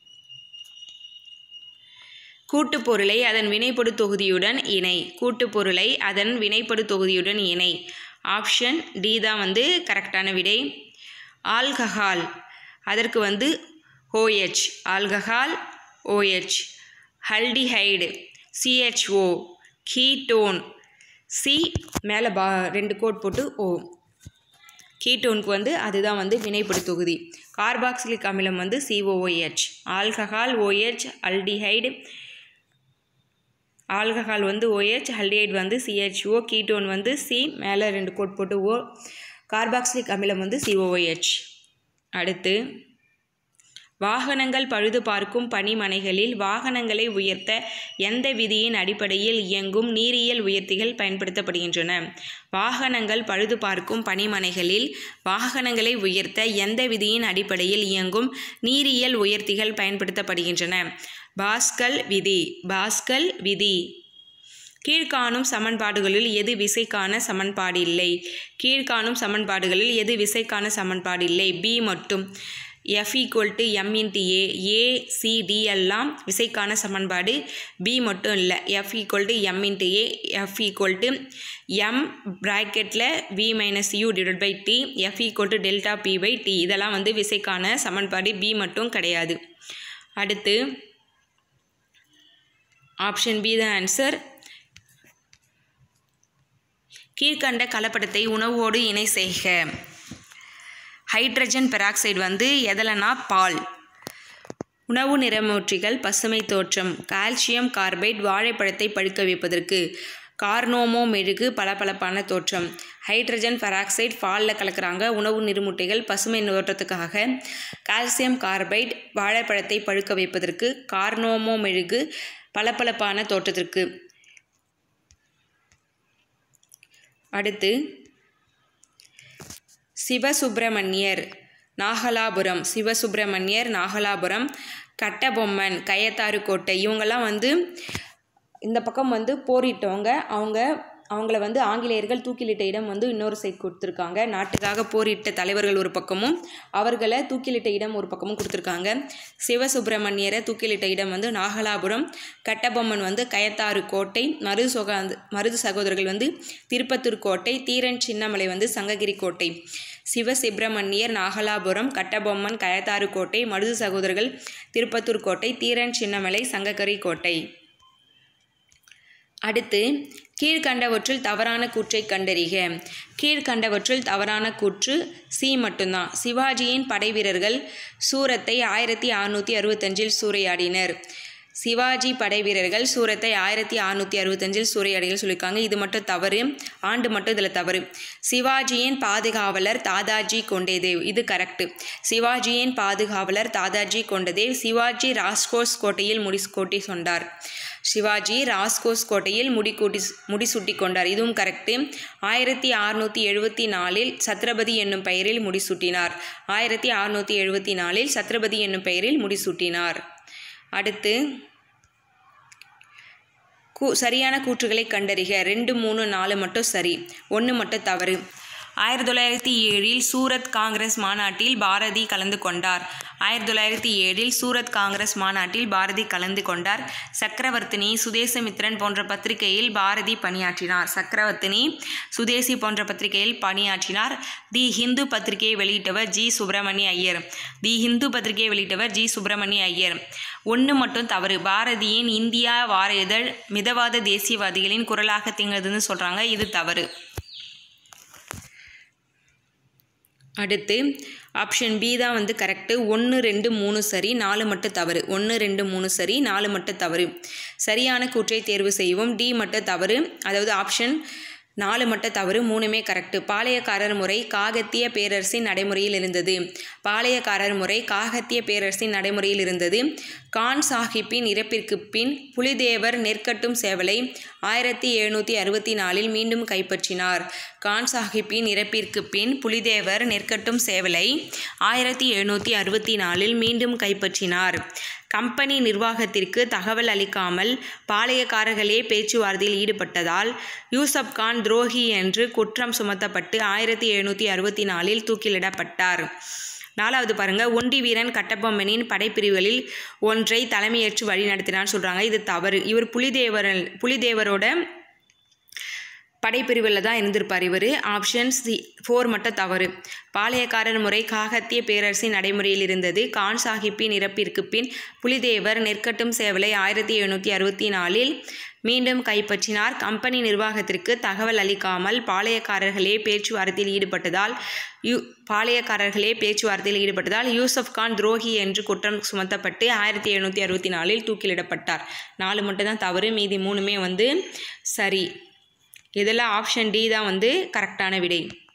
கூட்டுப்பொருளை அதன் வினைப்படு தொகுதியுடன் இணை கூட்டுப்பொருளை அதன் வினைப்படு தொகுதியுடன் இணை ஆப்ஷன் டி தான் வந்து கரெக்டான விடை ஆல்கஹால் அதற்கு வந்து OH alcohol OH aldehyde CHO ketone C மேலே பா ரெண்டு கோட் போட்டு ஓ கீட்டோனுக்கு வந்து அதுதான் வந்து வினைப்படு தொகுதி கார்பாக்சிலிக் அமிலம் வந்து COOH alcohol OH aldehyde alcohol வந்து ஓஹெச் ஹல்டிஹைடு வந்து சிஹெச்ஓ கீட்டோன் வந்து சி மேலே ரெண்டு கோட் போட்டு ஓ கார்பாக்சிலிக் அமிலம் வந்து சிஓஓஹெச் அடுத்து வாகனங்கள் பழுது பார்க்கும் பணிமனைகளில் வாகனங்களை உயர்த்த எந்த விதியின் அடிப்படையில் இயங்கும் நீரியல் உயர்த்திகள் பயன்படுத்தப்படுகின்றன வாகனங்கள் பழுது பார்க்கும் பணிமனைகளில் வாகனங்களை உயர்த்த எந்த விதியின் அடிப்படையில் இயங்கும் நீரியல் உயர்த்திகள் பயன்படுத்தப்படுகின்றன பாஸ்கல் விதி பாஸ்கல் விதி கீழ்காணும் சமன்பாடுகளில் எது விசைக்கான சமன்பாடு இல்லை கீழ்காணும் சமன்பாடுகளில் எது விசைக்கான சமன்பாடு இல்லை பி மட்டும் F equal to M into A A C D எல்லாம் விசைக்கான சமன்பாடு பி மட்டும் இல்லை F equal to M into A F equal to M ப்ராக்கெட்டில் V minus U divide by T F equal to delta P by T இதெல்லாம் வந்து விசைக்கான சமன்பாடு B மட்டும் கிடையாது அடுத்து ஆப்ஷன் பி தான் ஆன்சர் கீழ்கண்ட கலப்படத்தை உணவோடு இணை செய்க ஹைட்ரஜன் பெராக்சைடு வந்து எதலனா பால் உணவு நிறமூற்றிகள் பசுமை தோற்றம் கால்சியம் கார்பைட் வாழைப்பழத்தை பழுக்க வைப்பதற்கு கார்னோமோ மெழுகு பளபளப்பான தோற்றம் ஹைட்ரஜன் பெராக்சைடு பாலில் கலக்கிறாங்க உணவு நிறமூட்டைகள் பசுமை தோற்றத்துக்காக கால்சியம் கார்பைட் வாழைப்பழத்தை பழுக்க வைப்பதற்கு கார்னோமோ மெழுகு பளபளப்பான தோற்றத்திற்கு அடுத்து சிவசுப்பிரமணியர் நாகலாபுரம் சிவசுப்பிரமணியர் நாகலாபுரம் கட்டபொம்மன் கயத்தாறு கோட்டை இவங்கெல்லாம் வந்து இந்த பக்கம் வந்து போரிட்டவங்க அவங்க அவங்கள வந்து ஆங்கிலேயர்கள் தூக்கிலிட்ட இடம் வந்து இன்னொரு சைட் கொடுத்துருக்காங்க நாட்டுக்காக போரிட்ட தலைவர்கள் ஒரு பக்கமும் அவர்களை தூக்கிலிட்ட இடம் ஒரு பக்கமும் கொடுத்துருக்காங்க சிவசுப்பிரமணியரை தூக்கிலிட்ட இடம் வந்து நாகலாபுரம் கட்டபொம்மன் வந்து கயத்தாறு கோட்டை மருது சொகா மருது சகோதரர்கள் வந்து திருப்பத்தூர் கோட்டை தீரன் சின்னமலை வந்து சங்ககிரி கோட்டை சிவசுப்பிரமணியர் நாகலாபுரம் கட்டபொம்மன் கயத்தாறு கோட்டை மருது சகோதரர்கள் திருப்பத்தூர் கோட்டை தீரன் சின்னமலை சங்கக்கரி கோட்டை அடுத்து கீழ்கண்டவற்றுள் தவறான கூற்றை கண்டறிக கீழ்கண்டவற்றுள் தவறான கூற்று சி மட்டும்தான் சிவாஜியின் படைவீரர்கள் சூரத்தை ஆயிரத்தி அறுநூற்றி அறுபத்தஞ்சில் சூறையாடினர் சிவாஜி படை வீரர்கள் சூரத்தை ஆயிரத்தி அறுநூற்றி அறுபத்தஞ்சில் சூறையாடிகள் சொல்லியிருக்காங்க இது மட்டும் தவறு ஆண்டு மட்டும் இதில் தவறு சிவாஜியின் பாதுகாவலர் தாதாஜி கொண்டேதேவ் இது கரெக்டு சிவாஜியின் பாதுகாவலர் தாதாஜி கொண்டதேவ் சிவாஜி ராஸ்கோஸ் கோட்டையில் முடி கோட்டி சொன்னார் சிவாஜி ராஸ்கோஸ் கோட்டையில் முடிக்கூட்டி முடிசூட்டி கொண்டார் இதுவும் கரெக்டு ஆயிரத்தி அறுநூற்றி எழுபத்தி நாலில் சத்ரபதி என்னும் பெயரில் முடிசூட்டினார் ஆயிரத்தி அறுநூற்றி எழுபத்தி நாலில் சத்ரபதி என்னும் பெயரில் முடிசூட்டினார் அடுத்து கூ சரியான கூற்றுகளை கண்டறிக ரெண்டு மூணு நாலு மட்டும் சரி ஒன்று மட்டும் தவறு ஆயிரத்தி தொள்ளாயிரத்தி ஏழில் சூரத் காங்கிரஸ் மாநாட்டில் பாரதி கலந்து கொண்டார் ஆயிரத்தி தொள்ளாயிரத்தி ஏழில் சூரத் காங்கிரஸ் மாநாட்டில் பாரதி கலந்து கொண்டார் சக்கரவர்த்தினி சுதேசமித்ரன் போன்ற பத்திரிகையில் பாரதி பணியாற்றினார் சக்கரவர்த்தினி சுதேசி போன்ற பத்திரிகையில் பணியாற்றினார் தி ஹிந்து பத்திரிகையை வெளியிட்டவர் ஜி சுப்பிரமணிய ஐயர் தி ஹிந்து பத்திரிகையை வெளியிட்டவர் ஜி சுப்பிரமணிய ஐயர் ஒன்று மட்டும் தவறு பாரதியின் இந்தியா வார இதழ் மிதவாத தேசியவாதிகளின் குரலாக திகழ்துன்னு சொல்கிறாங்க இது தவறு அடுத்து ஆப்ஷன் பி தான் வந்து கரெக்டு ஒன்று ரெண்டு மூணு சரி நாலு மட்டும் தவறு ஒன்று ரெண்டு மூணு சரி நாலு மட்டும் தவறு சரியான கூற்றை தேர்வு செய்வோம் டி மட்டும் தவறு அதாவது ஆப்ஷன் நாலு மட்டும் தவறு மூணுமே கரெக்டு பாளையக்காரர் முறை காகத்திய பேரரசின் நடைமுறையில் இருந்தது பாளையக்காரர் முறை காகத்திய பேரரசின் நடைமுறையில் இருந்தது கான் சாஹிப்பின் இறப்பிற்கு பின் புலிதேவர் நெற்கட்டும் சேவலை ஆயிரத்தி எழுநூற்றி அறுபத்தி நாலில் மீண்டும் கைப்பற்றினார் கான் சாஹிப்பின் இறப்பிற்கு பின் புலிதேவர் நெற்கட்டும் சேவலை ஆயிரத்தி எழுநூற்றி அறுபத்தி நாலில் மீண்டும் கைப்பற்றினார் கம்பெனி நிர்வாகத்திற்கு தகவல் அளிக்காமல் பாளையக்காரர்களே பேச்சுவார்த்தையில் ஈடுபட்டதால் யூசப் கான் துரோகி என்று குற்றம் சுமத்தப்பட்டு ஆயிரத்தி எழுநூற்றி அறுபத்தி நாலில் தூக்கிலிடப்பட்டார் நாலாவது பாருங்க ஒண்டி வீரன் கட்டபொம்மனின் படைப்பிரிவுகளில் ஒன்றை தலைமையேற்று வழி நடத்தினான்னு சொல்கிறாங்க இது தவறு இவர் புலிதேவர் புலிதேவரோட படைப்பிரிவில் தான் இருந்திருப்பார் இவர் ஆப்ஷன் சி ஃபோர் மட்டும் தவறு பாளையக்காரர் முறை காகத்திய பேரரசின் நடைமுறையில் இருந்தது கான் சாஹிப்பின் இறப்பிற்கு பின் புலிதேவர் நெற்கட்டும் சேவலை ஆயிரத்தி எழுநூற்றி அறுபத்தி நாலில் மீண்டும் கைப்பற்றினார் கம்பெனி நிர்வாகத்திற்கு தகவல் அளிக்காமல் பாளையக்காரர்களே பேச்சுவார்த்தையில் ஈடுபட்டதால் யூ பாளையக்காரர்களே பேச்சுவார்த்தையில் ஈடுபட்டதால் யூசப் கான் துரோகி என்று குற்றம் சுமத்தப்பட்டு ஆயிரத்தி எழுநூற்றி அறுபத்தி நாலில் தூக்கிலிடப்பட்டார் நாலு மட்டும் தான் தவறு மீதி மூணுமே வந்து சரி இதில் ஆப்ஷன் டி தான் வந்து கரெக்டான விடை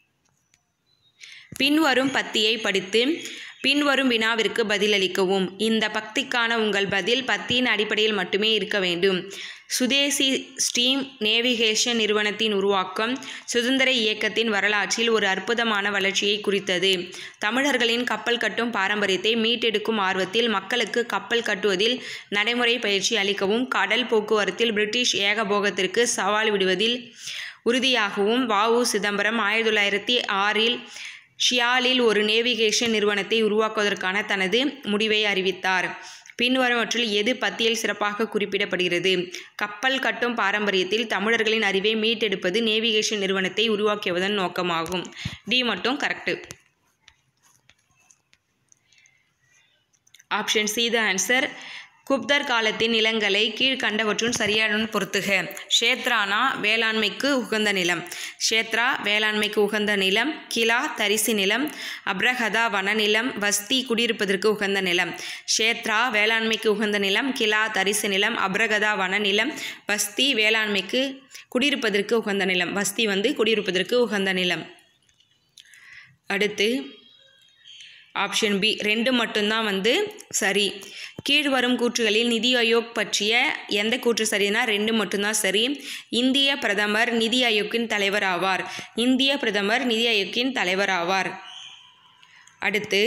பின்வரும் பத்தியை படித்து பின்வரும் வினாவிற்கு பதிலளிக்கவும் இந்த பக்திக்கான உங்கள் பதில் பத்தியின் அடிப்படையில் மட்டுமே இருக்க வேண்டும் சுதேசி ஸ்டீம் நேவிகேஷன் நிறுவனத்தின் உருவாக்கம் சுதந்திர இயக்கத்தின் வரலாற்றில் ஒரு அற்புதமான வளர்ச்சியை குறித்தது தமிழர்களின் கப்பல் கட்டும் பாரம்பரியத்தை மீட்டெடுக்கும் ஆர்வத்தில் மக்களுக்கு கப்பல் கட்டுவதில் நடைமுறை பயிற்சி அளிக்கவும் கடல் போக்குவரத்தில் பிரிட்டிஷ் ஏகபோகத்திற்கு சவால் விடுவதில் உறுதியாகவும் வஉ சிதம்பரம் ஆயிரத்தி தொள்ளாயிரத்தி ஆறில் ஷியாலில் ஒரு நேவிகேஷன் நிறுவனத்தை உருவாக்குவதற்கான தனது முடிவை அறிவித்தார் பின்வருவற்றில் எது பத்தியில் சிறப்பாக குறிப்பிடப்படுகிறது கப்பல் கட்டும் பாரம்பரியத்தில் தமிழர்களின் அறிவை மீட்டெடுப்பது நேவிகேஷன் நிறுவனத்தை உருவாக்கியதன் நோக்கமாகும் டி மட்டும் correct option C the answer குப்தர் காலத்தின் நிலங்களை கீழ்கண்டவற்றுடன் சரியான பொறுத்துக ஷேத்ரானா வேளாண்மைக்கு உகந்த நிலம் ஷேத்ரா வேளாண்மைக்கு உகந்த நிலம் கிலா தரிசு நிலம் அப்ரஹதா வனநிலம் வஸ்தி குடியிருப்பதற்கு உகந்த நிலம் ஷேத்ரா வேளாண்மைக்கு உகந்த நிலம் கிலா தரிசு நிலம் அப்ரகதா வனநிலம் வஸ்தி வேளாண்மைக்கு குடியிருப்பதற்கு உகந்த நிலம் வஸ்தி வந்து குடியிருப்பதற்கு உகந்த நிலம் அடுத்து ஆப்ஷன் பி ரெண்டு மட்டும்தான் வந்து சரி கீழ்வரும் கூற்றுகளில் நிதி ஆயோக் பற்றிய எந்த கூற்று சரினா ரெண்டு மட்டும்தான் சரி இந்திய பிரதமர் நிதி ஆயோக்கின் தலைவர் ஆவார் இந்திய பிரதமர் நிதி ஆயோக்கின் தலைவர் ஆவார் அடுத்து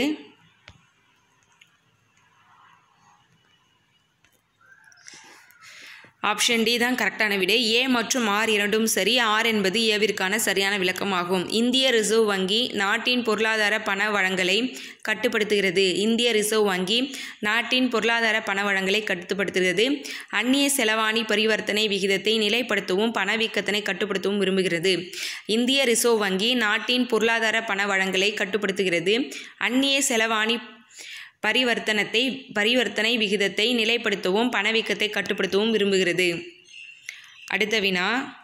ஆப்ஷன் டி தான் கரெக்டான விடை ஏ மற்றும் ஆர் இரண்டும் சரி ஆர் என்பது ஏவிற்கான சரியான விளக்கமாகும் இந்திய ரிசர்வ் வங்கி நாட்டின் பொருளாதார பண வழங்கலை கட்டுப்படுத்துகிறது இந்திய ரிசர்வ் வங்கி நாட்டின் பொருளாதார பண வழங்கலை கட்டுப்படுத்துகிறது அந்நிய செலவாணி பரிவர்த்தனை விகிதத்தை நிலைப்படுத்தவும் பணவீக்கத்தினை கட்டுப்படுத்தவும் விரும்புகிறது இந்திய ரிசர்வ் வங்கி நாட்டின் பொருளாதார பண வழங்கலை கட்டுப்படுத்துகிறது அந்நிய செலவாணி பரிவர்த்தனத்தை பரிவர்த்தனை விகிதத்தை நிலைப்படுத்தவும் பணவீக்கத்தை கட்டுப்படுத்தவும் விரும்புகிறது அடுத்த வினா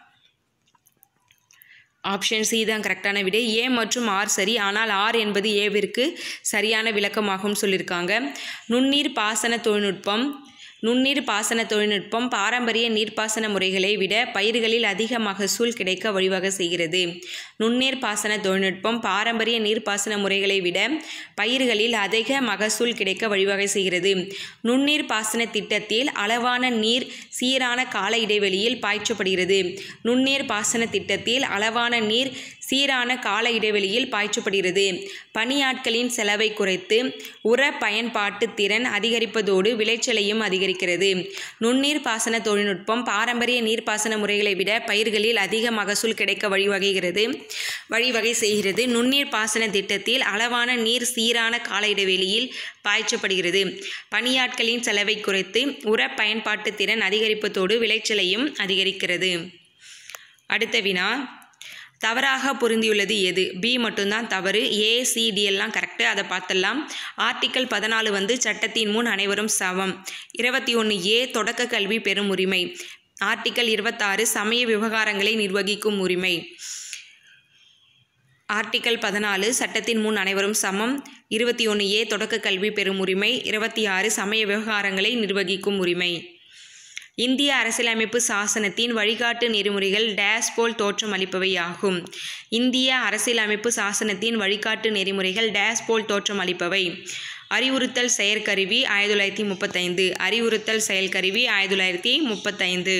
ஆப்ஷன் சி தான் கரெக்டான விடை ஏ மற்றும் ஆர் சரி ஆனால் ஆர் என்பது ஏவிற்கு சரியான விளக்கமாகும் சொல்லியிருக்காங்க நுண்ணீர் பாசன தொழில்நுட்பம் நுண்ணீர் பாசன தொழில்நுட்பம் பாரம்பரிய நீர்ப்பாசன முறைகளை விட பயிர்களில் அதிக மகசூல் கிடைக்க வழிவகை செய்கிறது நுண்ணீர் பாசன தொழில்நுட்பம் பாரம்பரிய நீர்ப்பாசன முறைகளை விட பயிர்களில் அதிக மகசூல் கிடைக்க வழிவகை செய்கிறது நுண்ணீர் பாசன திட்டத்தில் அளவான நீர் சீரான கால இடைவெளியில் பாய்ச்சப்படுகிறது நுண்ணீர் பாசன திட்டத்தில் அளவான நீர் சீரான கால இடைவெளியில் பாய்ச்சப்படுகிறது பணியாட்களின் செலவை குறைத்து உர பயன்பாட்டு திறன் அதிகரிப்பதோடு விளைச்சலையும் அதிகரிக்கிறது நுண்ணீர் பாசன தொழில்நுட்பம் பாரம்பரிய நீர்ப்பாசன முறைகளை விட பயிர்களில் அதிக மகசூல் கிடைக்க வழிவகைகிறது வழிவகை செய்கிறது நுண்ணீர் பாசன திட்டத்தில் அளவான நீர் சீரான கால இடைவெளியில் பாய்ச்சப்படுகிறது பணியாட்களின் செலவை குறைத்து உர பயன்பாட்டு திறன் அதிகரிப்பதோடு விளைச்சலையும் அதிகரிக்கிறது அடுத்த வினா தவறாக பொருந்தியுள்ளது எது பி மட்டும்தான் தவறு ஏ சி டி எல்லாம் கரெக்டு அதை பார்த்துடலாம் ஆர்டிக்கல் பதினாலு வந்து சட்டத்தின் முன் அனைவரும் சமம் இருபத்தி ஒன்று ஏ தொடக்க கல்வி பெறும் உரிமை ஆர்டிக்கல் இருபத்தாறு சமய விவகாரங்களை நிர்வகிக்கும் உரிமை ஆர்டிக்கல் பதினாலு சட்டத்தின் முன் அனைவரும் சமம் இருபத்தி ஒன்று ஏ தொடக்க கல்வி பெறும் உரிமை இருபத்தி ஆறு சமய விவகாரங்களை நிர்வகிக்கும் உரிமை இந்திய அரசியலமைப்பு சாசனத்தின் வழிகாட்டு நெறிமுறைகள் டேஸ் போல் தோற்றம் அளிப்பவை ஆகும் இந்திய அரசியலமைப்பு சாசனத்தின் வழிகாட்டு நெறிமுறைகள் டேஸ் போல் தோற்றம் அளிப்பவை அறிவுறுத்தல் செயற்கருவி ஆயிரத்தி தொள்ளாயிரத்தி முப்பத்தைந்து அறிவுறுத்தல் செயல்கருவி ஆயிரத்தி தொள்ளாயிரத்தி முப்பத்தைந்து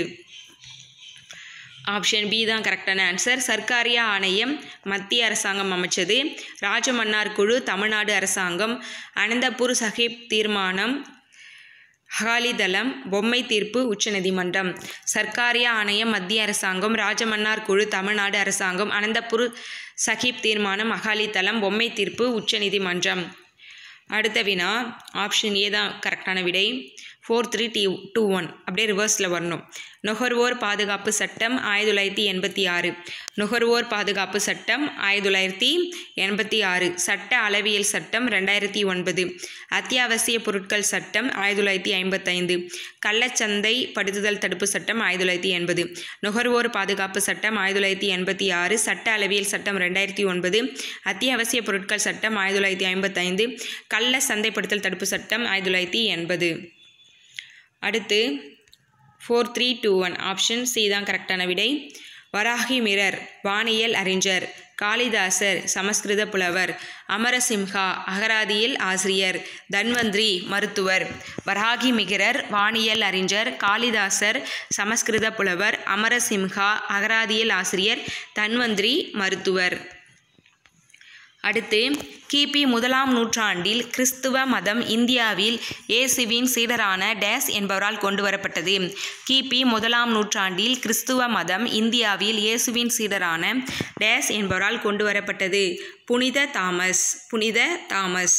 ஆப்ஷன் பி தான் கரெக்டான ஆன்சர் சர்க்காரியா ஆணையம் மத்திய அரசாங்கம் அமைச்சது ராஜமன்னார் குழு தமிழ்நாடு அரசாங்கம் அனந்தபூர் சஹிப் தீர்மானம் அகாலிதளம் பொம்மை தீர்ப்பு உச்சநீதிமன்றம் சர்க்காரியா ஆணையம் மத்திய அரசாங்கம் ராஜமன்னார் குழு தமிழ்நாடு அரசாங்கம் அனந்தபுர் சஹிப் தீர்மானம் அகாலிதளம் பொம்மை தீர்ப்பு உச்சநீதிமன்றம் அடுத்த வினா ஆப்ஷன் ஏ தான் கரெக்டான விடை four three D two one அப்படியே ரிவர்ஸில் வரணும் நுகர்வோர் பாதுகாப்பு சட்டம் ஆயிரத்தி தொள்ளாயிரத்தி எண்பத்தி ஆறு நுகர்வோர் பாதுகாப்பு சட்டம் ஆயிரத்தி தொள்ளாயிரத்தி எண்பத்தி ஆறு சட்ட அளவியல் சட்டம் ரெண்டாயிரத்தி ஒன்பது அத்தியாவசிய பொருட்கள் சட்டம் ஆயிரத்தி தொள்ளாயிரத்தி ஐம்பத்தைந்து கள்ளச்சந்தை படுத்துதல் தடுப்பு சட்டம் ஆயிரத்தி தொள்ளாயிரத்தி எண்பது நுகர்வோர் பாதுகாப்பு சட்டம் ஆயிரத்தி தொள்ளாயிரத்தி எண்பத்தி ஆறு சட்ட அளவியல் சட்டம் ரெண்டாயிரத்தி ஒன்பது அத்தியாவசிய பொருட்கள் சட்டம் ஆயிரத்தி தொள்ளாயிரத்தி ஐம்பத்தைந்து கள்ள சந்தைப்படுத்தல் தடுப்பு சட்டம் ஆயிரத்தி தொள்ளாயிரத்தி எண்பது அடுத்து four three two one option C தான் கரெக்டான விடை வராகி மிரர் வானியல் அறிஞர் காளிதாசர் சமஸ்கிருத புலவர் அமரசிம்ஹா அகராதியில் ஆசிரியர் தன்வந்திரி மருத்துவர் வராகி மிகரர் வானியல் அறிஞர் காளிதாசர் சமஸ்கிருத புலவர் அமரசிம்ஹா அகராதியில் ஆசிரியர் தன்வந்திரி மருத்துவர் அடுத்து கிபி முதலாம் நூற்றாண்டில் கிறிஸ்துவ மதம் இந்தியாவில் இயேசுவின் சீடரான டேஸ் என்பவரால் கொண்டு வரப்பட்டது கிபி முதலாம் நூற்றாண்டில் கிறிஸ்துவ மதம் இந்தியாவில் இயேசுவின் சீடரான டேஸ் என்பவரால் கொண்டு வரப்பட்டது புனித தாமஸ் புனித தாமஸ்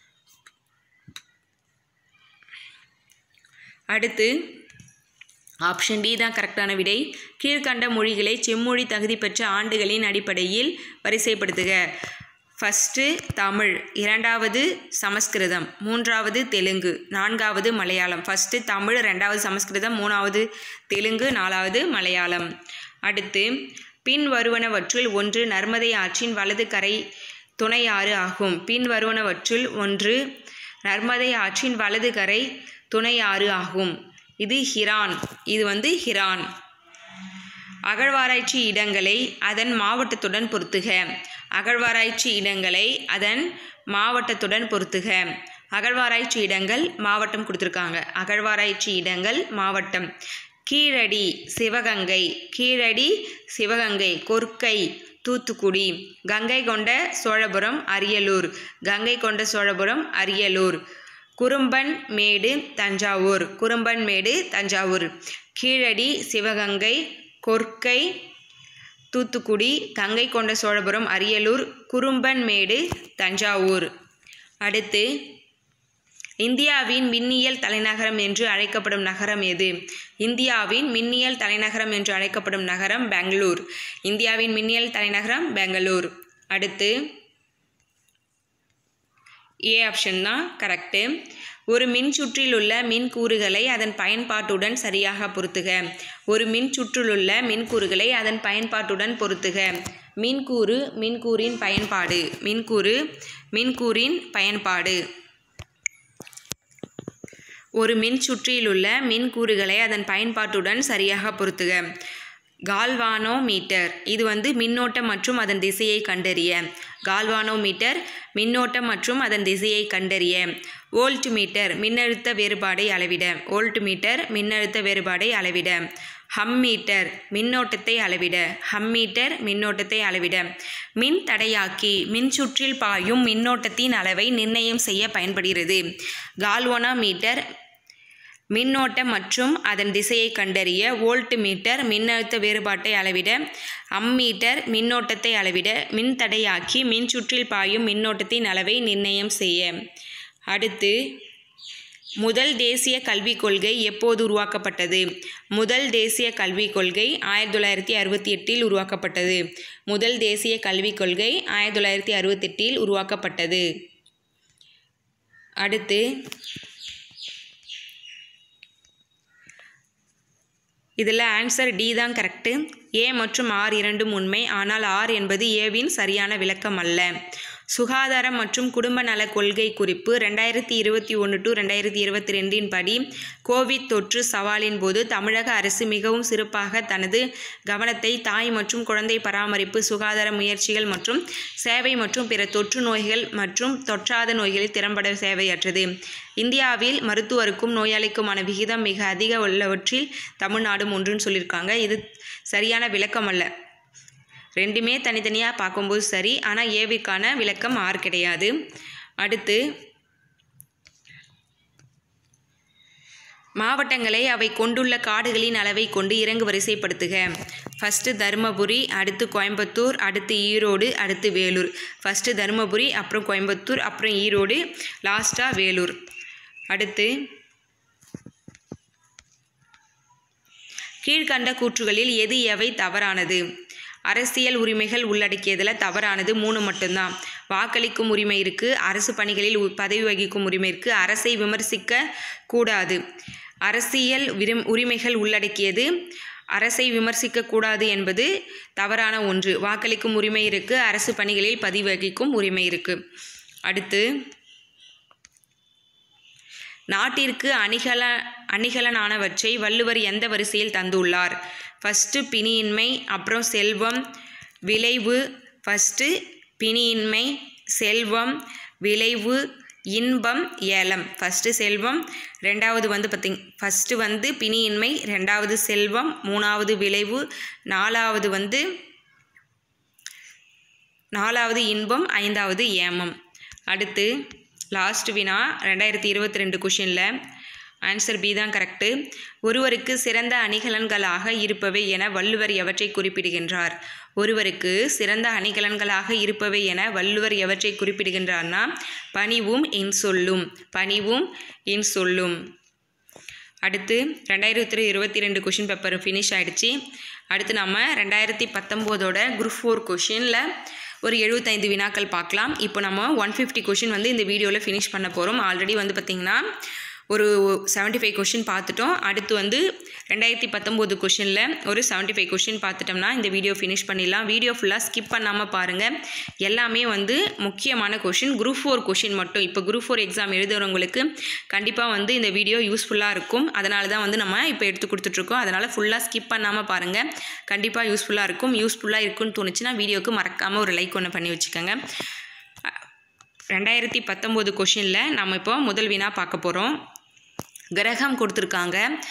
அடுத்து ஆப்ஷன் டி தான் கரெக்டான விடை கீழ்கண்ட மொழிகளை செம்மொழி தகுதி பெற்ற ஆண்டுகளின் அடிப்படையில் வரிசைப்படுத்துக ஃபஸ்ட்டு தமிழ் இரண்டாவது சமஸ்கிருதம் மூன்றாவது தெலுங்கு நான்காவது மலையாளம் ஃபஸ்ட்டு தமிழ் ரெண்டாவது சமஸ்கிருதம் மூணாவது தெலுங்கு நாலாவது மலையாளம் அடுத்து பின் வருவனவற்றுள் ஒன்று நர்மதை ஆற்றின் வலது கரை துணையாறு ஆகும் பின் வருவனவற்றுள் ஒன்று நர்மதை ஆற்றின் வலது கரை துணையாறு ஆகும் இது ஹிரான் இது வந்து ஹிரான் அகழ்வாராய்ச்சி இடங்களை அதன் மாவட்டத்துடன் பொருத்துக அகழ்வாராய்ச்சி இடங்களை அதன் மாவட்டத்துடன் பொருத்துக அகழ்வாராய்ச்சி இடங்கள் மாவட்டம் கொடுத்துருக்காங்க அகழ்வாராய்ச்சி இடங்கள் மாவட்டம் கீழடி சிவகங்கை கீழடி சிவகங்கை கொர்க்கை தூத்துக்குடி கங்கை கொண்ட சோழபுரம் அரியலூர் கங்கை கொண்ட சோழபுரம் அரியலூர் குறும்பன் மேடு தஞ்சாவூர் குறும்பன் மேடு தஞ்சாவூர் கீழடி சிவகங்கை கொர்க்கை தூத்துக்குடி கங்கை கொண்ட சோழபுரம் அரியலூர் குறும்பன் மேடு தஞ்சாவூர் அடுத்து இந்தியாவின் மின்னியல் தலைநகரம் என்று அழைக்கப்படும் நகரம் எது இந்தியாவின் மின்னியல் தலைநகரம் என்று அழைக்கப்படும் நகரம் பெங்களூர் இந்தியாவின் மின்னியல் தலைநகரம் பெங்களூர் அடுத்து ஏ ஆப்ஷன் தான் கரெக்டு ஒரு மின்சுற்றில் உள்ள மின்கூறுகளை அதன் பயன்பாட்டுடன் சரியாக பொருத்துக ஒரு மின்சுற்றிலுள்ள மின்கூறுகளை அதன் பயன்பாட்டுடன் பொருத்துக மின்கூறு மின்கூறின் பயன்பாடு மின்கூறு மின்கூறின் பயன்பாடு ஒரு மின்சுற்றிலுள்ள மின்கூறுகளை அதன் பயன்பாட்டுடன் சரியாக பொருத்துக கால்வானோமீட்டர் இது வந்து மின்னோட்டம் மற்றும் அதன் திசையை கண்டறிய கால்வானோமீட்டர் மின்னோட்டம் மற்றும் அதன் திசையை கண்டறிய வோல்ட் மீட்டர் மின்னழுத்த வேறுபாடை அளவிட வோல்ட் மீட்டர் மின்னழுத்த வேறுபாடை அளவிட ஹம் மீட்டர் மின்னோட்டத்தை அளவிட ஹம் மீட்டர் மின்னோட்டத்தை அளவிட மின் தடையாக்கி மின்சுற்றில் பாயும் மின்னோட்டத்தின் அளவை நிர்ணயம் செய்ய பயன்படுகிறது கால்வனா மீட்டர் மின்னோட்டம் மற்றும் அதன் திசையை கண்டறிய வோல்ட் மீட்டர் மின்னழுத்த வேறுபாட்டை அளவிட அம்மீட்டர் மின்னோட்டத்தை அளவிட மின் தடையாக்கி மின்சுற்றில் பாயும் மின்னோட்டத்தின் அளவை நிர்ணயம் செய்ய அடுத்து முதல் தேசிய கல்விக் கொள்கை எப்போது உருவாக்கப்பட்டது முதல் தேசிய கல்விக் கொள்கை ஆயிரத்தி தொள்ளாயிரத்தி அறுபத்தி எட்டில் உருவாக்கப்பட்டது முதல் தேசிய கல்விக் கொள்கை ஆயிரத்தி தொள்ளாயிரத்தி அறுபத்தெட்டில் உருவாக்கப்பட்டது அடுத்து இதில் ஆன்சர் டி தான் கரெக்டு ஏ மற்றும் ஆர் இரண்டும் உண்மை ஆனால் ஆர் என்பது ஏவின் சரியான விளக்கம் அல்ல சுகாதாரம் மற்றும் குடும்ப நல கொள்கை குறிப்பு ரெண்டாயிரத்தி இருபத்தி ஒன்று டு ரெண்டாயிரத்தி இருபத்தி ரெண்டின் படி கோவிட் தொற்று சவாலின் போது தமிழக அரசு மிகவும் சிறப்பாக தனது கவனத்தை தாய் மற்றும் குழந்தை பராமரிப்பு சுகாதார முயற்சிகள் மற்றும் சேவை மற்றும் பிற தொற்று நோய்கள் மற்றும் தொற்றாத நோய்களில் திறம்பட சேவையற்றது இந்தியாவில் மருத்துவருக்கும் நோயாளிக்குமான விகிதம் மிக அதிக உள்ளவற்றில் தமிழ்நாடும் ஒன்றுன்னு சொல்லியிருக்காங்க இது சரியான விளக்கம் அல்ல ரெண்டுமே தனித்தனியாக பார்க்கும்போது சரி ஆனால் ஏவிற்கான விளக்கம் ஆர் கிடையாது அடுத்து மாவட்டங்களை அவை கொண்டுள்ள காடுகளின் அளவை கொண்டு இறங்கு வரிசைப்படுத்துக ஃபஸ்ட்டு தருமபுரி அடுத்து கோயம்புத்தூர் அடுத்து ஈரோடு அடுத்து வேலூர் ஃபஸ்ட்டு தருமபுரி அப்புறம் கோயம்புத்தூர் அப்புறம் ஈரோடு லாஸ்ட்டாக வேலூர் அடுத்து கீழ்கண்ட கூற்றுகளில் எது எவை தவறானது அரசியல் உரிமைகள் உள்ளடக்கியதில் தவறானது மூணு மட்டும்தான் வாக்களிக்கும் உரிமை இருக்குது அரசு பணிகளில் உ- பதவி வகிக்கும் உரிமை இருக்குது அரசை விமர்சிக்க கூடாது அரசியல் விரும் உரிமைகள் உள்ளடக்கியது அரசை விமர்சிக்க கூடாது என்பது தவறான ஒன்று வாக்களிக்கும் உரிமை இருக்குது அரசு பணிகளில் பதிவு வகிக்கும் உரிமை இருக்குது அடுத்து நாட்டிற்கு அணிகல அணிகலனானவற்றை வள்ளுவர் எந்த வரிசையில் தந்துள்ளார் ஃபஸ்ட்டு பிணியின்மை அப்புறம் செல்வம் விளைவு ஃபஸ்ட்டு பிணியின்மை செல்வம் விளைவு இன்பம் ஏலம் ஃபஸ்ட்டு செல்வம் ரெண்டாவது வந்து பார்த்திங் ஃபஸ்ட்டு வந்து பிணியின்மை ரெண்டாவது செல்வம் மூணாவது விளைவு நாலாவது வந்து நாலாவது இன்பம் ஐந்தாவது ஏமம் அடுத்து லாஸ்ட் வினா ரெண்டாயிரத்தி இருபத்தி ரெண்டு கொஷினில் ஆன்சர் பி தான் கரெக்டு ஒருவருக்கு சிறந்த அணிகலன்களாக இருப்பவை என வள்ளுவர் எவற்றை குறிப்பிடுகின்றார் ஒருவருக்கு சிறந்த அணிகலன்களாக இருப்பவை என வள்ளுவர் எவற்றை குறிப்பிடுகின்றார்னா பணிவும் இன்சொல்லும் பணிவும் இன்சொல்லும் அடுத்து ரெண்டாயிரத்தி இருபத்தி ரெண்டு கொஷின் பேப்பர் ஃபினிஷ் ஆயிடுச்சு அடுத்து நம்ம ரெண்டாயிரத்தி பத்தொம்போதோட குரூப் ஃபோர் கொஷினில் ஒரு எழுபத்தைந்து வினாக்கள் பார்க்கலாம் இப்போ நம்ம ஒன் ஃபிஃப்டி கொஷின் வந்து இந்த வீடியோவில் ஃபினிஷ் பண்ண போகிறோம் ஆல்ரெடி வந்து பார்த்திங்கன்னா ஒரு செவன்ட்டி ஃபைவ் கொஷின் பார்த்துட்டோம் அடுத்து வந்து ரெண்டாயிரத்தி பத்தொம்போது கொஷினில் ஒரு செவன்ட்டி ஃபைவ் கொஷின் பார்த்துட்டோம்னா இந்த வீடியோ ஃபினிஷ் பண்ணிடலாம் வீடியோ ஃபுல்லாக ஸ்கிப் பண்ணாமல் பாருங்கள் எல்லாமே வந்து முக்கியமான கொஷின் குரூப் ஃபோர் கொஷின் மட்டும் இப்போ குரூப் ஃபோர் எக்ஸாம் எழுதுறவங்களுக்கு கண்டிப்பாக வந்து இந்த வீடியோ யூஸ்ஃபுல்லாக இருக்கும் அதனால தான் வந்து நம்ம இப்போ எடுத்து கொடுத்துட்ருக்கோம் அதனால் ஃபுல்லாக ஸ்கிப் பண்ணாமல் பாருங்கள் கண்டிப்பாக யூஸ்ஃபுல்லாக இருக்கும் யூஸ்ஃபுல்லாக இருக்குன்னு தோணுச்சுன்னா வீடியோக்கு மறக்காமல் ஒரு லைக் ஒன்று பண்ணி வச்சுக்கோங்க ரெண்டாயிரத்தி பத்தொம்போது கொஷினில் நம்ம இப்போ முதல் வினா பார்க்க போகிறோம் கிரகம் கொடுத்துருக்காங்க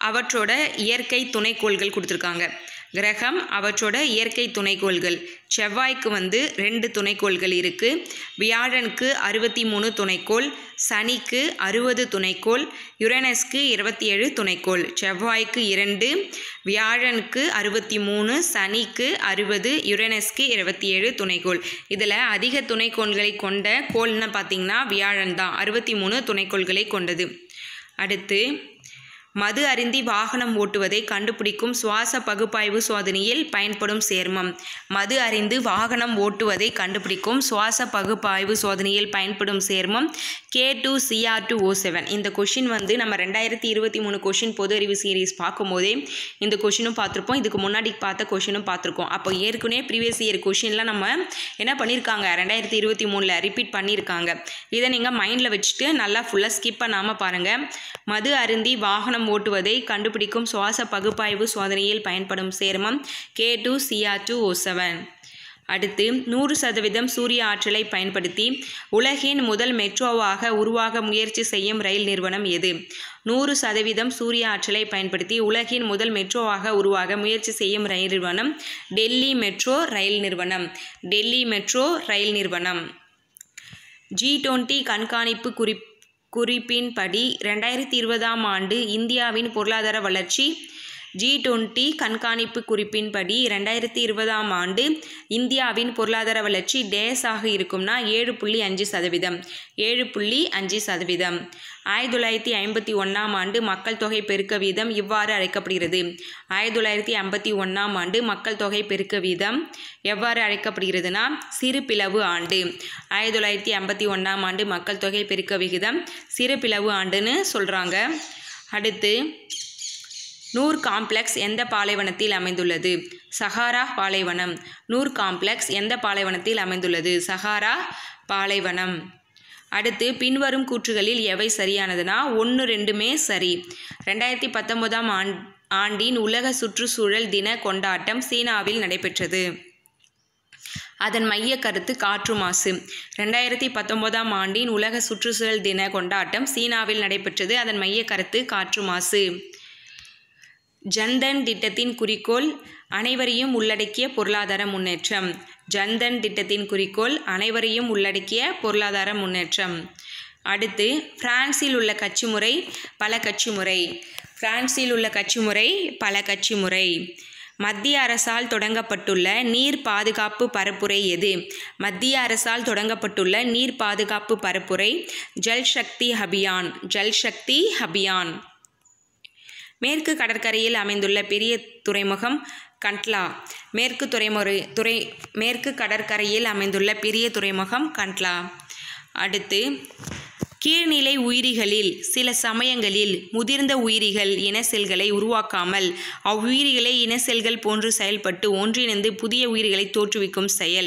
அவற்றோட இயற்கை துணைக்கோள்கள் கொடுத்துருக்காங்க கிரகம் அவற்றோட இயற்கை துணைக்கோள்கள் செவ்வாய்க்கு வந்து ரெண்டு துணைக்கோள்கள் இருக்குது வியாழனுக்கு அறுபத்தி மூணு துணைக்கோள் சனிக்கு அறுபது துணைக்கோள் யுரேனஸ்க்கு இருபத்தி ஏழு துணைக்கோள் செவ்வாய்க்கு இரண்டு வியாழனுக்கு அறுபத்தி மூணு சனிக்கு அறுபது யுரேனஸ்க்கு இருபத்தி ஏழு துணைக்கோள் இதில் அதிக துணைக்கோள்களை கொண்ட கோள்னு பார்த்தீங்கன்னா வியாழன் தான் அறுபத்தி மூணு துணைக்கோள்களை கொண்டது அடுத்து மது அருந்தி வாகனம் ஓட்டுவதை கண்டுபிடிக்கும் சுவாச பகுப்பாய்வு சோதனையில் பயன்படும் சேர்மம் மது அறிந்து வாகனம் ஓட்டுவதை கண்டுபிடிக்கும் சுவாச பகுப்பாய்வு சோதனையில் பயன்படும் சேர்மம் K two CR two O seven இந்த கொஷின் வந்து நம்ம ரெண்டாயிரத்தி இருபத்தி மூணு கொஷின் பொது அறிவு சீரீஸ் பார்க்கும்போதே இந்த கொஷினும் பார்த்துருப்போம் இதுக்கு முன்னாடி பார்த்த கொஷினும் பார்த்துருக்கோம் அப்போ ஏற்கனவே ப்ரீவியஸ் இயர் கொஷின்லாம் நம்ம என்ன பண்ணியிருக்காங்க ரெண்டாயிரத்தி இருபத்தி மூணில் ரிப்பீட் பண்ணியிருக்காங்க இதை நீங்கள் மைண்டில் வச்சுட்டு நல்லா ஃபுல்லாக ஸ்கிப் பண்ணாமல் பாருங்கள் மது அருந்தி வாகனம் ஓட்டுவதை கண்டுபிடிக்கும் சுவாச பகுப்பாய்வு சோதனையில் பயன்படும் சேர்மம் K two CR two O seven அடுத்து நூறு சதவீதம் சூரிய ஆற்றலை பயன்படுத்தி உலகின் முதல் மெட்ரோவாக உருவாக முயற்சி செய்யும் ரயில் நிறுவனம் எது நூறு சதவீதம் சூரிய ஆற்றலை பயன்படுத்தி உலகின் முதல் மெட்ரோவாக உருவாக முயற்சி செய்யும் ரயில் நிறுவனம் டெல்லி மெட்ரோ ரயில் நிறுவனம் டெல்லி மெட்ரோ ரயில் நிறுவனம் ஜி டுவெண்ட்டி கண்காணிப்பு குறிப் குறிப்பின்படி ரெண்டாயிரத்தி இருபதாம் ஆண்டு இந்தியாவின் பொருளாதார வளர்ச்சி ஜி டுவெண்ட்டி கண்காணிப்பு குறிப்பின்படி ரெண்டாயிரத்தி இருபதாம் ஆண்டு இந்தியாவின் பொருளாதார வளர்ச்சி டேஸ் ஆக இருக்கும்னா ஏழு புள்ளி அஞ்சு சதவீதம் ஏழு புள்ளி அஞ்சு சதவீதம் ஆயிரத்தி தொள்ளாயிரத்தி ஐம்பத்தி ஒன்றாம் ஆண்டு மக்கள் தொகை பெருக்க வீதம் இவ்வாறு அழைக்கப்படுகிறது ஆயிரத்தி தொள்ளாயிரத்தி ஐம்பத்தி ஒன்றாம் ஆண்டு மக்கள் தொகை பெருக்க வீதம் எவ்வாறு அழைக்கப்படுகிறதுனா சிறு பிளவு ஆண்டு ஆயிரத்தி தொள்ளாயிரத்தி ஐம்பத்தி ஒன்றாம் ஆண்டு மக்கள் தொகை பெருக்க விகிதம் சிறு பிளவு ஆண்டுன்னு சொல்கிறாங்க அடுத்து நூர் காம்ப்ளெக்ஸ் எந்த பாலைவனத்தில் அமைந்துள்ளது சஹாரா பாலைவனம் நூர் காம்ப்ளெக்ஸ் எந்த பாலைவனத்தில் அமைந்துள்ளது சஹாரா பாலைவனம் அடுத்து பின்வரும் கூற்றுகளில் எவை சரியானதுன்னா ஒன்று ரெண்டுமே சரி ரெண்டாயிரத்தி பத்தொன்பதாம் ஆண் ஆண்டின் உலக சுற்றுச்சூழல் தின கொண்டாட்டம் சீனாவில் நடைபெற்றது அதன் மைய கருத்து காற்று மாசு ரெண்டாயிரத்தி பத்தொன்பதாம் ஆண்டின் உலக சுற்றுச்சூழல் தின கொண்டாட்டம் சீனாவில் நடைபெற்றது அதன் மைய கருத்து காற்று மாசு ஜன்தன் திட்டத்தின் குறிக்கோள் அனைவரையும் உள்ளடக்கிய பொருளாதார முன்னேற்றம் ஜன்தன் திட்டத்தின் குறிக்கோள் அனைவரையும் உள்ளடக்கிய பொருளாதார முன்னேற்றம் அடுத்து பிரான்சில் உள்ள கட்சி முறை பல கட்சி முறை பிரான்சில் உள்ள கட்சி முறை பல கட்சி முறை மத்திய அரசால் தொடங்கப்பட்டுள்ள நீர் பாதுகாப்பு பரப்புரை எது மத்திய அரசால் தொடங்கப்பட்டுள்ள நீர் பாதுகாப்பு பரப்புரை ஜல் சக்தி அபியான் ஜல் சக்தி அபியான் மேற்கு கடற்கரையில் அமைந்துள்ள பெரிய துறைமுகம் கண்ட்லா மேற்கு துறைமுறை துறை மேற்கு கடற்கரையில் அமைந்துள்ள பெரிய துறைமுகம் கண்ட்லா அடுத்து கீழ்நிலை உயிரிகளில் சில சமயங்களில் முதிர்ந்த உயிரிகள் இன செல்களை உருவாக்காமல் அவ்வுயிரிகளை இன செல்கள் போன்று செயல்பட்டு ஒன்றிணைந்து புதிய உயிர்களை தோற்றுவிக்கும் செயல்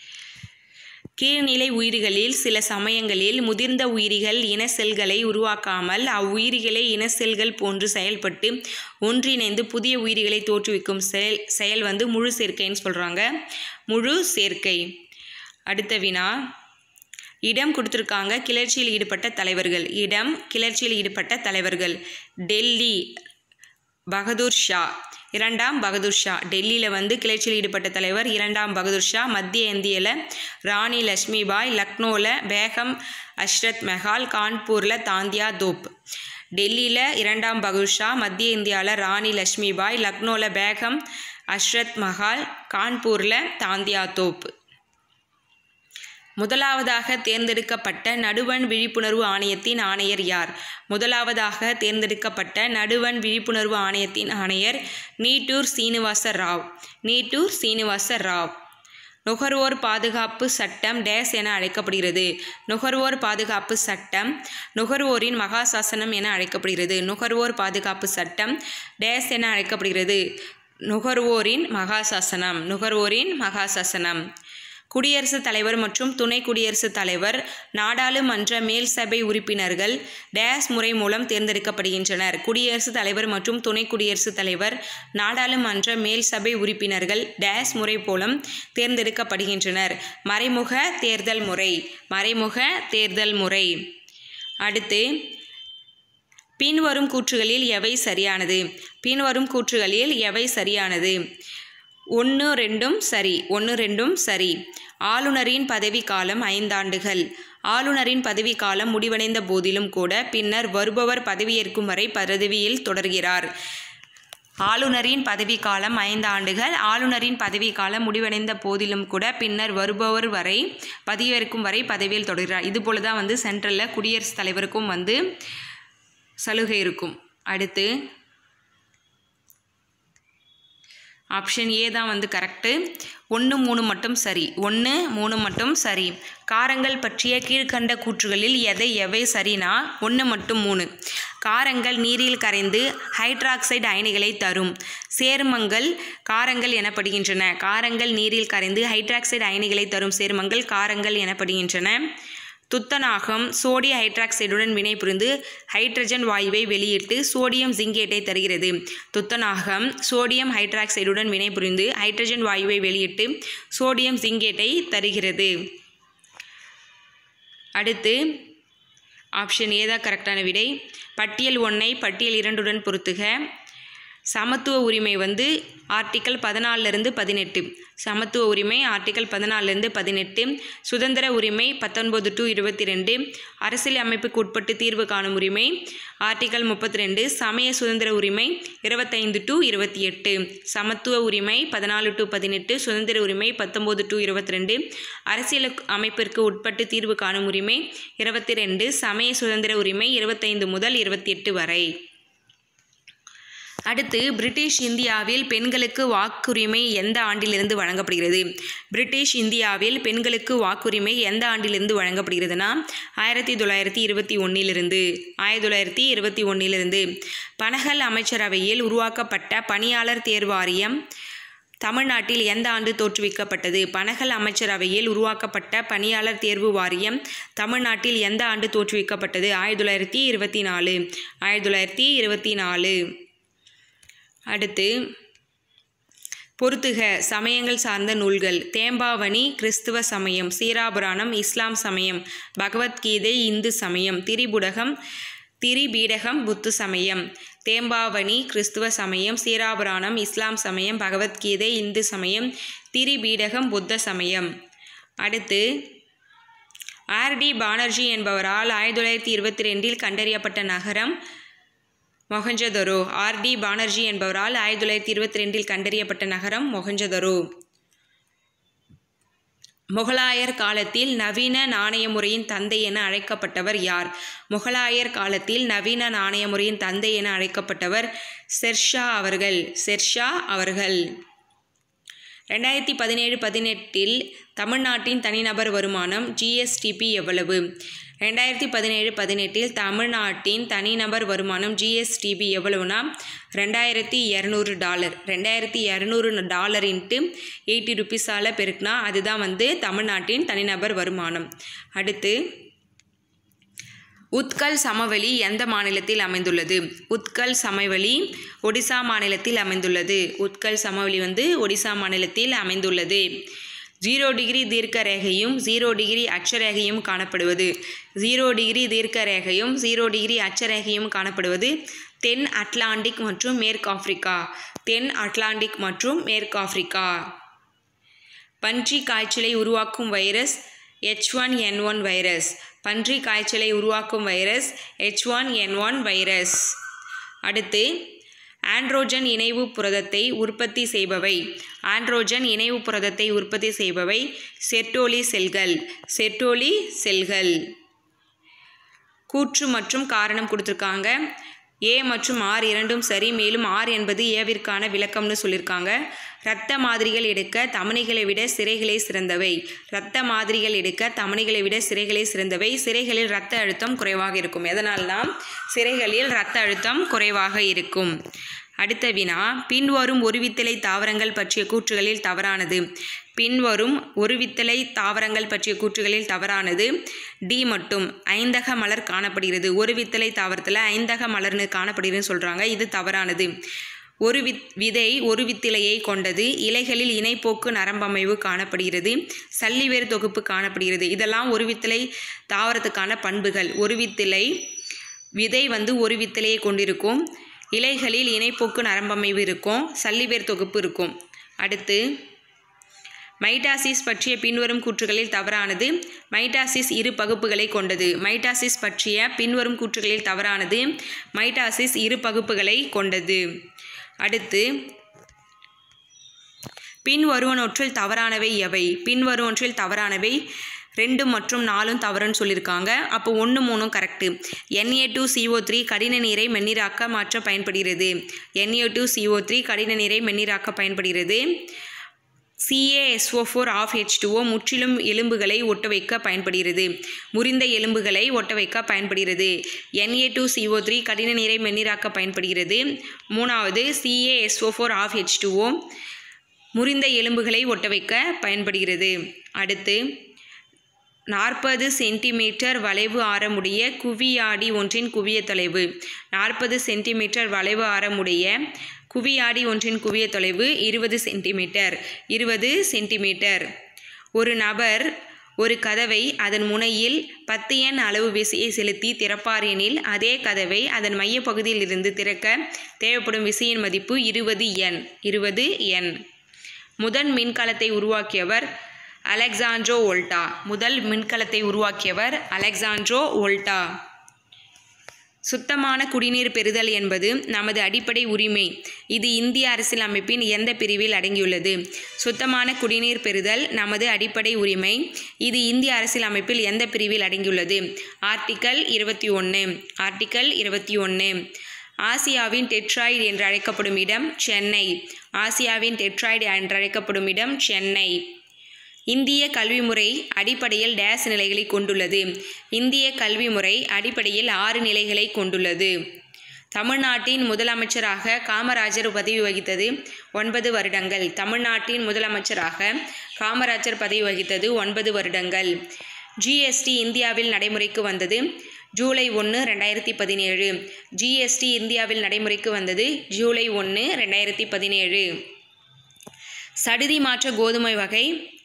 கீழ்நிலை உயிரிகளில் சில சமயங்களில் முதிர்ந்த உயிரிகள் இன செல்களை உருவாக்காமல் அவ்வுயிரிகளை இன செல்கள் போன்று செயல்பட்டு ஒன்றிணைந்து புதிய உயிரிகளை தோற்றுவிக்கும் செயல் செயல் வந்து முழு சேர்க்கைன்னு சொல்கிறாங்க முழு சேர்க்கை அடுத்த வினா இடம் கொடுத்துருக்காங்க கிளர்ச்சியில் ஈடுபட்ட தலைவர்கள் இடம் கிளர்ச்சியில் ஈடுபட்ட தலைவர்கள் டெல்லி பகதூர் ஷா இரண்டாம் பகதூர் ஷா டெல்லியில் வந்து கிளர்ச்சியில் ஈடுபட்ட தலைவர் இரண்டாம் பகதூர் ஷா மத்திய இந்தியில் ராணி லக்ஷ்மிபாய் லக்னோவில் பேகம் அஷ்ரத் மெஹால் கான்பூரில் தாந்தியா தோப் டெல்லியில் இரண்டாம் பகதூர் ஷா மத்திய இந்தியாவில் ராணி லக்ஷ்மிபாய் லக்னோவில் பேகம் அஷ்ரத் மஹால் கான்பூரில் தாந்தியா தோப் முதலாவதாக தேர்ந்தெடுக்கப்பட்ட நடுவண் விழிப்புணர்வு ஆணையத்தின் ஆணையர் யார் முதலாவதாக தேர்ந்தெடுக்கப்பட்ட நடுவண் விழிப்புணர்வு ஆணையத்தின் ஆணையர் நீட்டூர் சீனிவாச ராவ் நீட்டூர் சீனிவாச ராவ் நுகர்வோர் பாதுகாப்பு சட்டம் டேஸ் என அழைக்கப்படுகிறது நுகர்வோர் பாதுகாப்பு சட்டம் நுகர்வோரின் மகாசாசனம் என அழைக்கப்படுகிறது நுகர்வோர் பாதுகாப்பு சட்டம் டேஸ் என அழைக்கப்படுகிறது நுகர்வோரின் மகாசாசனம் நுகர்வோரின் மகாசாசனம் குடியரசுத் தலைவர் மற்றும் துணை குடியரசுத் தலைவர் நாடாளுமன்ற மேல் சபை உறுப்பினர்கள் டேஸ் முறை மூலம் தேர்ந்தெடுக்கப்படுகின்றனர் குடியரசுத் தலைவர் மற்றும் துணை குடியரசுத் தலைவர் நாடாளுமன்ற மேல் சபை உறுப்பினர்கள் டேஸ் முறை மூலம் தேர்ந்தெடுக்கப்படுகின்றனர் மறைமுக தேர்தல் முறை மறைமுக தேர்தல் முறை அடுத்து பின்வரும் கூற்றுகளில் எவை சரியானது பின்வரும் கூற்றுகளில் எவை சரியானது ஒன்று ரெண்டும் சரி ஒன்று ரெண்டும் சரி ஆளுநரின் பதவி காலம் ஐந்தாண்டுகள் ஆளுநரின் பதவி காலம் முடிவடைந்த போதிலும் கூட பின்னர் வருபவர் பதவியேற்கும் வரை பதவியில் தொடர்கிறார் ஆளுநரின் பதவி காலம் ஐந்து ஆண்டுகள் ஆளுநரின் பதவி காலம் முடிவடைந்த போதிலும் கூட பின்னர் வருபவர் வரை பதவியேற்கும் வரை பதவியில் தொடர்கிறார் இதுபோல தான் வந்து சென்ட்ரலில் குடியரசுத் தலைவருக்கும் வந்து சலுகை இருக்கும் அடுத்து ஆப்ஷன் ஏ தான் வந்து கரெக்டு ஒன்று மூணு மட்டும் சரி ஒன்று மூணு மட்டும் சரி காரங்கள் பற்றிய கீழ்கண்ட கூற்றுகளில் எதை எவை சரினா ஒன்று மட்டும் மூணு காரங்கள் நீரில் கரைந்து ஹைட்ராக்சைடு அயனிகளை தரும் சேர்மங்கள் காரங்கள் எனப்படுகின்றன காரங்கள் நீரில் கரைந்து ஹைட்ராக்சைடு அயனிகளை தரும் சேர்மங்கள் காரங்கள் எனப்படுகின்றன துத்தநாகம் சோடிய ஹைட்ராக்சைடுடன் வினைபுரிந்து ஹைட்ரஜன் வாயுவை வெளியிட்டு சோடியம் ஜிங்கேட்டை தருகிறது துத்தநாகம் சோடியம் ஹைட்ராக்சைடுடன் வினைபுரிந்து ஹைட்ரஜன் வாயுவை வெளியிட்டு சோடியம் ஜிங்கேட்டை தருகிறது அடுத்து ஆப்ஷன் ஏதா கரெக்டான விடை பட்டியல் ஒன்றை பட்டியல் இரண்டுடன் பொருத்துக சமத்துவ உரிமை வந்து ஆர்டிக்கல் பதினாலிருந்து பதினெட்டு சமத்துவ உரிமை ஆர்டிக்கல் பதினாலிருந்து பதினெட்டு சுதந்திர உரிமை பத்தொன்பது டு இருபத்தி ரெண்டு அரசியல் அமைப்புக்கு உட்பட்டு தீர்வு காணும் உரிமை ஆர்டிக்கல் முப்பத்தி ரெண்டு சமய சுதந்திர உரிமை இருபத்தைந்து டு இருபத்தி எட்டு சமத்துவ உரிமை பதினாலு டு பதினெட்டு சுதந்திர உரிமை பத்தொம்போது டு இருபத்தி ரெண்டு அரசியல் அமைப்பிற்கு உட்பட்டு தீர்வு காணும் உரிமை இருபத்தி ரெண்டு சமய சுதந்திர உரிமை இருபத்தைந்து முதல் இருபத்தி எட்டு வரை அடுத்து பிரிட்டிஷ் இந்தியாவில் பெண்களுக்கு வாக்குரிமை எந்த ஆண்டிலிருந்து வழங்கப்படுகிறது பிரிட்டிஷ் இந்தியாவில் பெண்களுக்கு வாக்குரிமை எந்த ஆண்டிலிருந்து வழங்கப்படுகிறதுனா ஆயிரத்தி தொள்ளாயிரத்தி இருபத்தி ஒன்றிலிருந்து ஆயிரத்தி தொள்ளாயிரத்தி இருபத்தி ஒன்றிலிருந்து பனகல் அமைச்சரவையில் உருவாக்கப்பட்ட பணியாளர் தேர்வாரியம் தமிழ்நாட்டில் எந்த ஆண்டு தோற்றுவிக்கப்பட்டது பனகல் அமைச்சரவையில் உருவாக்கப்பட்ட பணியாளர் தேர்வு வாரியம் தமிழ்நாட்டில் எந்த ஆண்டு தோற்றுவிக்கப்பட்டது ஆயிரத்தி தொள்ளாயிரத்தி இருபத்தி நாலு ஆயிரத்தி தொள்ளாயிரத்தி இருபத்தி நாலு அடுத்து பொறுத்துக சமயங்கள் சார்ந்த நூல்கள் தேம்பாவணி கிறிஸ்துவ சமயம் சீராபுராணம் இஸ்லாம் சமயம் பகவத்கீதை இந்து சமயம் திரிபுடகம் திரிபீடகம் புத்து சமயம் தேம்பாவணி கிறிஸ்துவ சமயம் சீராபுராணம் இஸ்லாம் சமயம் பகவத்கீதை இந்து சமயம் திரிபீடகம் புத்த சமயம் அடுத்து ஆர்டி பானர்ஜி என்பவரால் ஆயிரத்தி தொள்ளாயிரத்தி இருபத்தி ரெண்டில் கண்டறியப்பட்ட நகரம் மொஹஞ்சதரோ ஆர்டி பானர்ஜி என்பவரால் ஆயிரத்தி தொள்ளாயிரத்தி இருபத்தி ரெண்டில் கண்டறியப்பட்ட நகரம் மொஹஞ்சதரோ முகலாயர் காலத்தில் நவீன நாணய முறையின் தந்தை என அழைக்கப்பட்டவர் யார் முகலாயர் காலத்தில் நவீன நாணய முறையின் தந்தை என அழைக்கப்பட்டவர் செர்ஷா அவர்கள் செர்ஷா அவர்கள் ரெண்டாயிரத்தி பதினேழு பதினெட்டில் தமிழ்நாட்டின் தனிநபர் வருமானம் ஜிஎஸ்டிபி எவ்வளவு ரெண்டாயிரத்தி பதினேழு பதினெட்டில் தமிழ்நாட்டின் தனிநபர் வருமானம் ஜிஎஸ்டிபி எவ்வளவுனா ரெண்டாயிரத்தி இரநூறு டாலர் ரெண்டாயிரத்தி இரநூறு டாலர் இன்ட்டு எயிட்டி ருபீஸால் பெருக்குனா அதுதான் வந்து தமிழ்நாட்டின் தனிநபர் வருமானம் அடுத்து உத்கல் சமவெளி எந்த மாநிலத்தில் அமைந்துள்ளது உத்கல் சமவெளி ஒடிசா மாநிலத்தில் அமைந்துள்ளது உத்கல் சமவெளி வந்து ஒடிசா மாநிலத்தில் அமைந்துள்ளது ஜீரோ டிகிரி தீர்க்க ரேகையும் ஜீரோ டிகிரி அட்சரேகையும் காணப்படுவது ஜீரோ டிகிரி தீர்க்க ரேகையும் ஜீரோ டிகிரி அட்சரேகையும் காணப்படுவது தென் அட்லாண்டிக் மற்றும் மேற்கு ஆப்பிரிக்கா தென் அட்லாண்டிக் மற்றும் மேற்கு ஆப்பிரிக்கா பன்றி காய்ச்சலை உருவாக்கும் virus H one N one virus பன்றி காய்ச்சலை உருவாக்கும் virus H one N one virus அடுத்து ஆண்ட்ரோஜன் இணைவு புரதத்தை உற்பத்தி செய்பவை ஆண்ட்ரோஜன் இணைவு புரதத்தை உற்பத்தி செய்பவை செர்டோலி செல்கள் செர்டோலி செல்கள் கூற்று மற்றும் காரணம் கொடுத்துருக்காங்க ஏ மற்றும் ஆர் இரண்டும் சரி மேலும் ஆர் என்பது ஏவிற்கான விளக்கம்னு சொல்லியிருக்காங்க இரத்த மாதிரிகள் எடுக்க தமனிகளை விட சிறைகளே சிறந்தவை இரத்த மாதிரிகள் எடுக்க தமனிகளை விட சிறைகளே சிறந்தவை சிறைகளில் இரத்த அழுத்தம் குறைவாக இருக்கும் எதனால்னா சிறைகளில் இரத்த அழுத்தம் குறைவாக இருக்கும் அடுத்த வினா பின்வரும் ஒருவித்தலை தாவரங்கள் பற்றிய கூற்றுகளில் தவறானது பின்வரும் ஒருவித்தலை தாவரங்கள் பற்றிய கூற்றுகளில் தவறானது டி மட்டும் ஐந்தக மலர் காணப்படுகிறது ஒரு வித்தலை தாவரத்தில் ஐந்தக மலர்னு காணப்படுகிறதுன்னு சொல்கிறாங்க இது தவறானது ஒரு வித் விதை ஒரு வித்திலையை கொண்டது இலைகளில் இணைப்போக்கு நரம்பமைவு காணப்படுகிறது சல்லிவேர் தொகுப்பு காணப்படுகிறது இதெல்லாம் ஒரு வித்திலை தாவரத்துக்கான பண்புகள் ஒரு வித்திலை விதை வந்து ஒரு வித்திலையை கொண்டிருக்கும் இலைகளில் இணைப்போக்கு நரம்பமைவு இருக்கும் சல்லிவேர் தொகுப்பு இருக்கும் அடுத்து மைட்டாசிஸ் பற்றிய பின்வரும் கூற்றுகளில் தவறானது மைட்டாசிஸ் இரு பகுப்புகளை கொண்டது மைட்டாசிஸ் பற்றிய பின்வரும் கூற்றுகளில் தவறானது மைட்டாசிஸ் இரு பகுப்புகளை கொண்டது அடுத்து பின்வருவனொற்றில் தவறானவை எவை பின்வருவனொற்றில் தவறானவை ரெண்டு மற்றும் நாலும் தவறுன்னு சொல்லியிருக்காங்க அப்போ ஒன்று மூணும் correct NA two CO three கடின நீரை மென்னீராக்க மாற்ற பயன்படுகிறது என்ஏ டூ சிஓ த்ரீ கடின நீரை மென்னீராக்க பயன்படுகிறது CASO four of H two O முற்றிலும் எலும்புகளை ஒட்ட வைக்க பயன்படுகிறது முறிந்த எலும்புகளை ஒட்ட வைக்க பயன்படுகிறது என்ஏ டூ சிஓ த்ரீ கடின நீரை மென்னீராக்க பயன்படுகிறது மூணாவது CASO four of H two O முறிந்த எலும்புகளை ஒட்ட வைக்க பயன்படுகிறது அடுத்து நாற்பது சென்டிமீட்டர் வளைவு ஆரமுடைய குவியாடி ஒன்றின் குவிய தொலைவு நாற்பது சென்டிமீட்டர் வளைவு ஆரமுடைய குவியாடி ஒன்றின் குவிய தொலைவு இருபது சென்டிமீட்டர் இருபது சென்டிமீட்டர் ஒரு நபர் ஒரு கதவை அதன் முனையில் பத்து எண் அளவு விசையை செலுத்தி திறப்பார் எனில் அதே கதவை அதன் மையப்பகுதியில் இருந்து திறக்க தேவைப்படும் விசையின் மதிப்பு இருபது எண் இருபது எண் முதன் மின்கலத்தை உருவாக்கியவர் அலெக்சாண்ட்ரோ ஓல்டா முதல் மின்கலத்தை உருவாக்கியவர் அலெக்சாண்ட்ரோ ஓல்டா சுத்தமான குடிநீர் பெறுதல் என்பது நமது அடிப்படை உரிமை இது இந்திய அரசியலமைப்பின் எந்த பிரிவில் அடங்கியுள்ளது சுத்தமான குடிநீர் பெறுதல் நமது அடிப்படை உரிமை இது இந்திய அரசியலமைப்பில் எந்த பிரிவில் அடங்கியுள்ளது ஆர்டிக்கல் இருபத்தி ஒன்று ஆர்டிக்கல் இருபத்தி ஒன்று ஆசியாவின் டெட்ராய்டு என்று அழைக்கப்படும் இடம் சென்னை ஆசியாவின் டெட்ராய்டு என்று அழைக்கப்படும் இடம் சென்னை இந்திய கல்வி முறை அடிப்படையில் டேஸ் நிலைகளை கொண்டுள்ளது இந்திய கல்வி முறை அடிப்படையில் ஆறு நிலைகளை கொண்டுள்ளது தமிழ்நாட்டின் முதலமைச்சராக காமராஜர் பதவி வகித்தது ஒன்பது வருடங்கள் தமிழ்நாட்டின் முதலமைச்சராக காமராஜர் பதவி வகித்தது ஒன்பது வருடங்கள் ஜிஎஸ்டி இந்தியாவில் நடைமுறைக்கு வந்தது ஜூலை ஒன்று ரெண்டாயிரத்தி பதினேழு ஜிஎஸ்டி இந்தியாவில் நடைமுறைக்கு வந்தது ஜூலை ஒன்று ரெண்டாயிரத்தி பதினேழு சடுதி மாற்ற கோதுமை வகை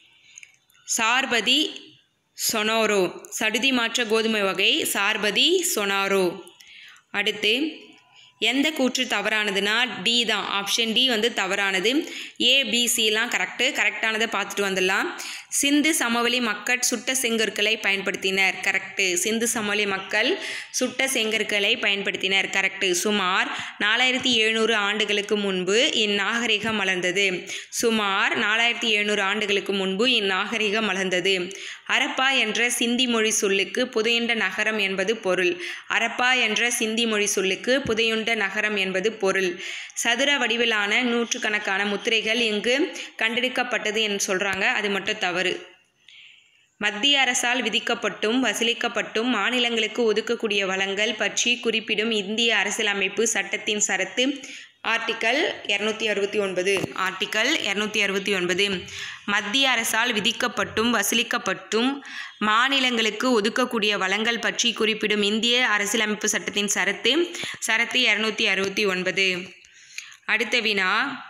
சார்பதி சொனோரோ சடுதி மாற்ற கோதுமை வகை சார்பதி சொனாரோ அடுத்து எந்த கூற்று தவறானதுன்னா டி தான் ஆப்ஷன் டி வந்து தவறானது ஏபிசிலாம் கரெக்டு கரெக்டானதை பார்த்துட்டு வந்துடலாம் சிந்து சமவெளி மக்கள் சுட்ட செங்கற்களை பயன்படுத்தினர் கரெக்டு சிந்து சமவெளி மக்கள் சுட்ட செங்கற்களை பயன்படுத்தினர் கரெக்டு சுமார் நாலாயிரத்தி எழுநூறு ஆண்டுகளுக்கு முன்பு இந்நாகரிகம் மலர்ந்தது சுமார் நாலாயிரத்தி எழுநூறு ஆண்டுகளுக்கு முன்பு இந்நாகரிகம் மலர்ந்தது அரப்பா என்ற சிந்தி மொழி சொல்லுக்கு புதையுண்ட நகரம் என்பது பொருள் அரப்பா என்ற சிந்தி மொழி சொல்லுக்கு புதையுண்ட நகரம் என்பது பொருள் சதுர வடிவிலான நூற்றுக்கணக்கான முத்திரைகள் இங்கு கண்டெடுக்கப்பட்டது என்று சொல்கிறாங்க அது மட்டும் தவறு மத்திய அரசால் விதிக்கப்பட்டும் வசூலிக்கப்பட்டும் மாநிலங்களுக்கு ஒதுக்கக்கூடிய வளங்கள் பற்றி குறிப்பிடும் இந்திய அரசியலமைப்பு சட்டத்தின் சரத்து ஆர்டிக்கல் இரநூத்தி அறுபத்தி ஒன்பது ஆர்டிக்கல் இரநூத்தி அறுபத்தி ஒன்பது மத்திய அரசால் விதிக்கப்பட்டும் வசூலிக்கப்பட்டும் மாநிலங்களுக்கு ஒதுக்கக்கூடிய வளங்கள் பற்றி குறிப்பிடும் இந்திய அரசியலமைப்பு சட்டத்தின் சரத்து சரத்து இரநூத்தி அறுபத்தி ஒன்பது அடுத்த வினா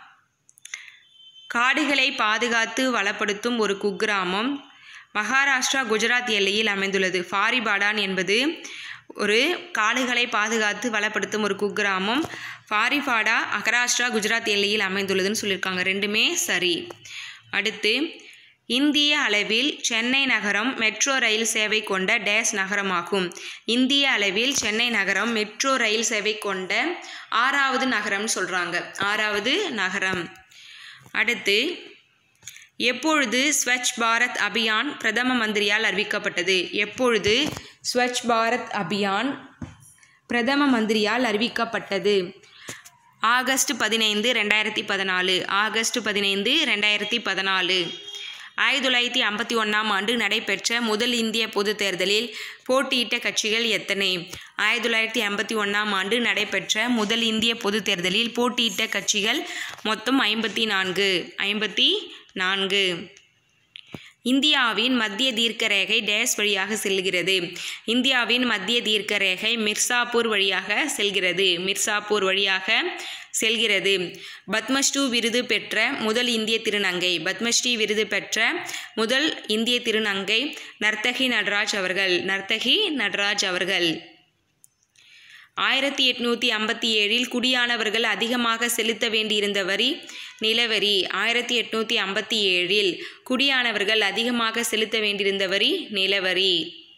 காடுகளை பாதுகாத்து வளப்படுத்தும் ஒரு குக்கிராமம் மகாராஷ்டிரா குஜராத் எல்லையில் அமைந்துள்ளது ஃபாரிபாடான் என்பது ஒரு காடுகளை பாதுகாத்து வளப்படுத்தும் ஒரு குக்கிராமம் ஃபாரிபாடா மகாராஷ்டிரா குஜராத் எல்லையில் அமைந்துள்ளதுன்னு சொல்லியிருக்காங்க ரெண்டுமே சரி அடுத்து இந்திய அளவில் சென்னை நகரம் மெட்ரோ ரயில் சேவை கொண்ட டேஸ் நகரமாகும் இந்திய அளவில் சென்னை நகரம் மெட்ரோ ரயில் சேவை கொண்ட ஆறாவது நகரம்னு சொல்கிறாங்க ஆறாவது நகரம் அடுத்து எப்பொழுது ஸ்வச் பாரத் அபியான் பிரதம மந்திரியால் அறிவிக்கப்பட்டது எப்பொழுது ஸ்வச் பாரத் அபியான் பிரதம மந்திரியால் அறிவிக்கப்பட்டது ஆகஸ்ட் பதினைந்து ரெண்டாயிரத்தி பதினாலு ஆகஸ்ட் பதினைந்து ரெண்டாயிரத்தி பதினாலு ஆயிரத்தி தொள்ளாயிரத்தி ஐம்பத்தி ஒன்றாம் ஆண்டு நடைபெற்ற முதல் இந்திய பொதுத் தேர்தலில் போட்டியிட்ட கட்சிகள் எத்தனை ஆயிரத்தி தொள்ளாயிரத்தி ஐம்பத்தி ஒன்றாம் ஆண்டு நடைபெற்ற முதல் இந்திய பொதுத் தேர்தலில் போட்டியிட்ட கட்சிகள் மொத்தம் ஐம்பத்தி நான்கு ஐம்பத்தி நான்கு இந்தியாவின் மத்திய தீர்க்க ரேகை டேஸ் வழியாக செல்கிறது இந்தியாவின் மத்திய தீர்க்க ரேகை மிர்சாப்பூர் வழியாக செல்கிறது மிர்சாப்பூர் வழியாக செல்கிறது பத்மஸ்ரீ விருது பெற்ற முதல் இந்திய திருநங்கை பத்மஸ்ரீ விருது பெற்ற முதல் இந்திய திருநங்கை நர்த்தகி நடராஜ் அவர்கள் நர்த்தகி நடராஜ் அவர்கள் ஆயிரத்தி எட்நூற்றி ஐம்பத்தி ஏழில் குடியானவர்கள் அதிகமாக செலுத்த வேண்டியிருந்த வரி நிலவரி ஆயிரத்தி எட்நூற்றி ஐம்பத்தி ஏழில் குடியானவர்கள் அதிகமாக செலுத்த வேண்டியிருந்த வரி நிலவரி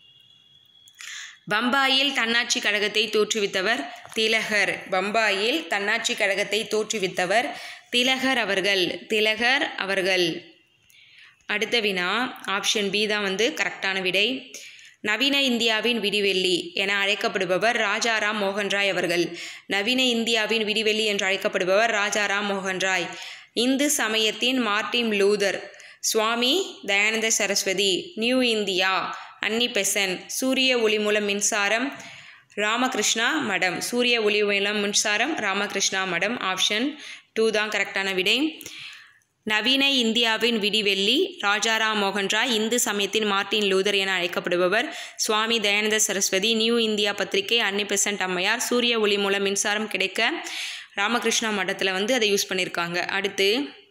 பம்பாயில் தன்னாட்சி கழகத்தை தோற்றுவித்தவர் திலகர் பம்பாயில் தன்னாட்சி கழகத்தை தோற்றுவித்தவர் திலகர் அவர்கள் திலகர் அவர்கள் அடுத்த வினா ஆப்ஷன் பி தான் வந்து கரெக்டான விடை நவீன இந்தியாவின் விடிவெள்ளி என அழைக்கப்படுபவர் ராஜாராம் மோகன் ராய் அவர்கள் நவீன இந்தியாவின் விடிவெள்ளி என்று அழைக்கப்படுபவர் ராஜாராம் மோகன் ராய் இந்து சமயத்தின் Martin Luther Swami Dayananda Saraswati New India Annie Besant சூரிய ஒளி மூலம் மின்சாரம் ராமகிருஷ்ணா மடம் சூரிய ஒளி மூலம் மின்சாரம் ராமகிருஷ்ணா மடம் ஆப்ஷன் டூ தான் கரெக்டான விடை நவீன இந்தியாவின் விடிவெள்ளி ராஜாராம் மோகன் ராய் இந்து சமயத்தின் மார்ட்டின் லூதர் என அழைக்கப்படுபவர் சுவாமி தயானந்த சரஸ்வதி நியூ இந்தியா பத்திரிகை அன்னி பெசன்ட் அம்மையார் சூரிய ஒளி மூலம் மின்சாரம் கிடைக்க ராமகிருஷ்ணா மடத்தில் வந்து அதை யூஸ் பண்ணியிருக்காங்க அடுத்து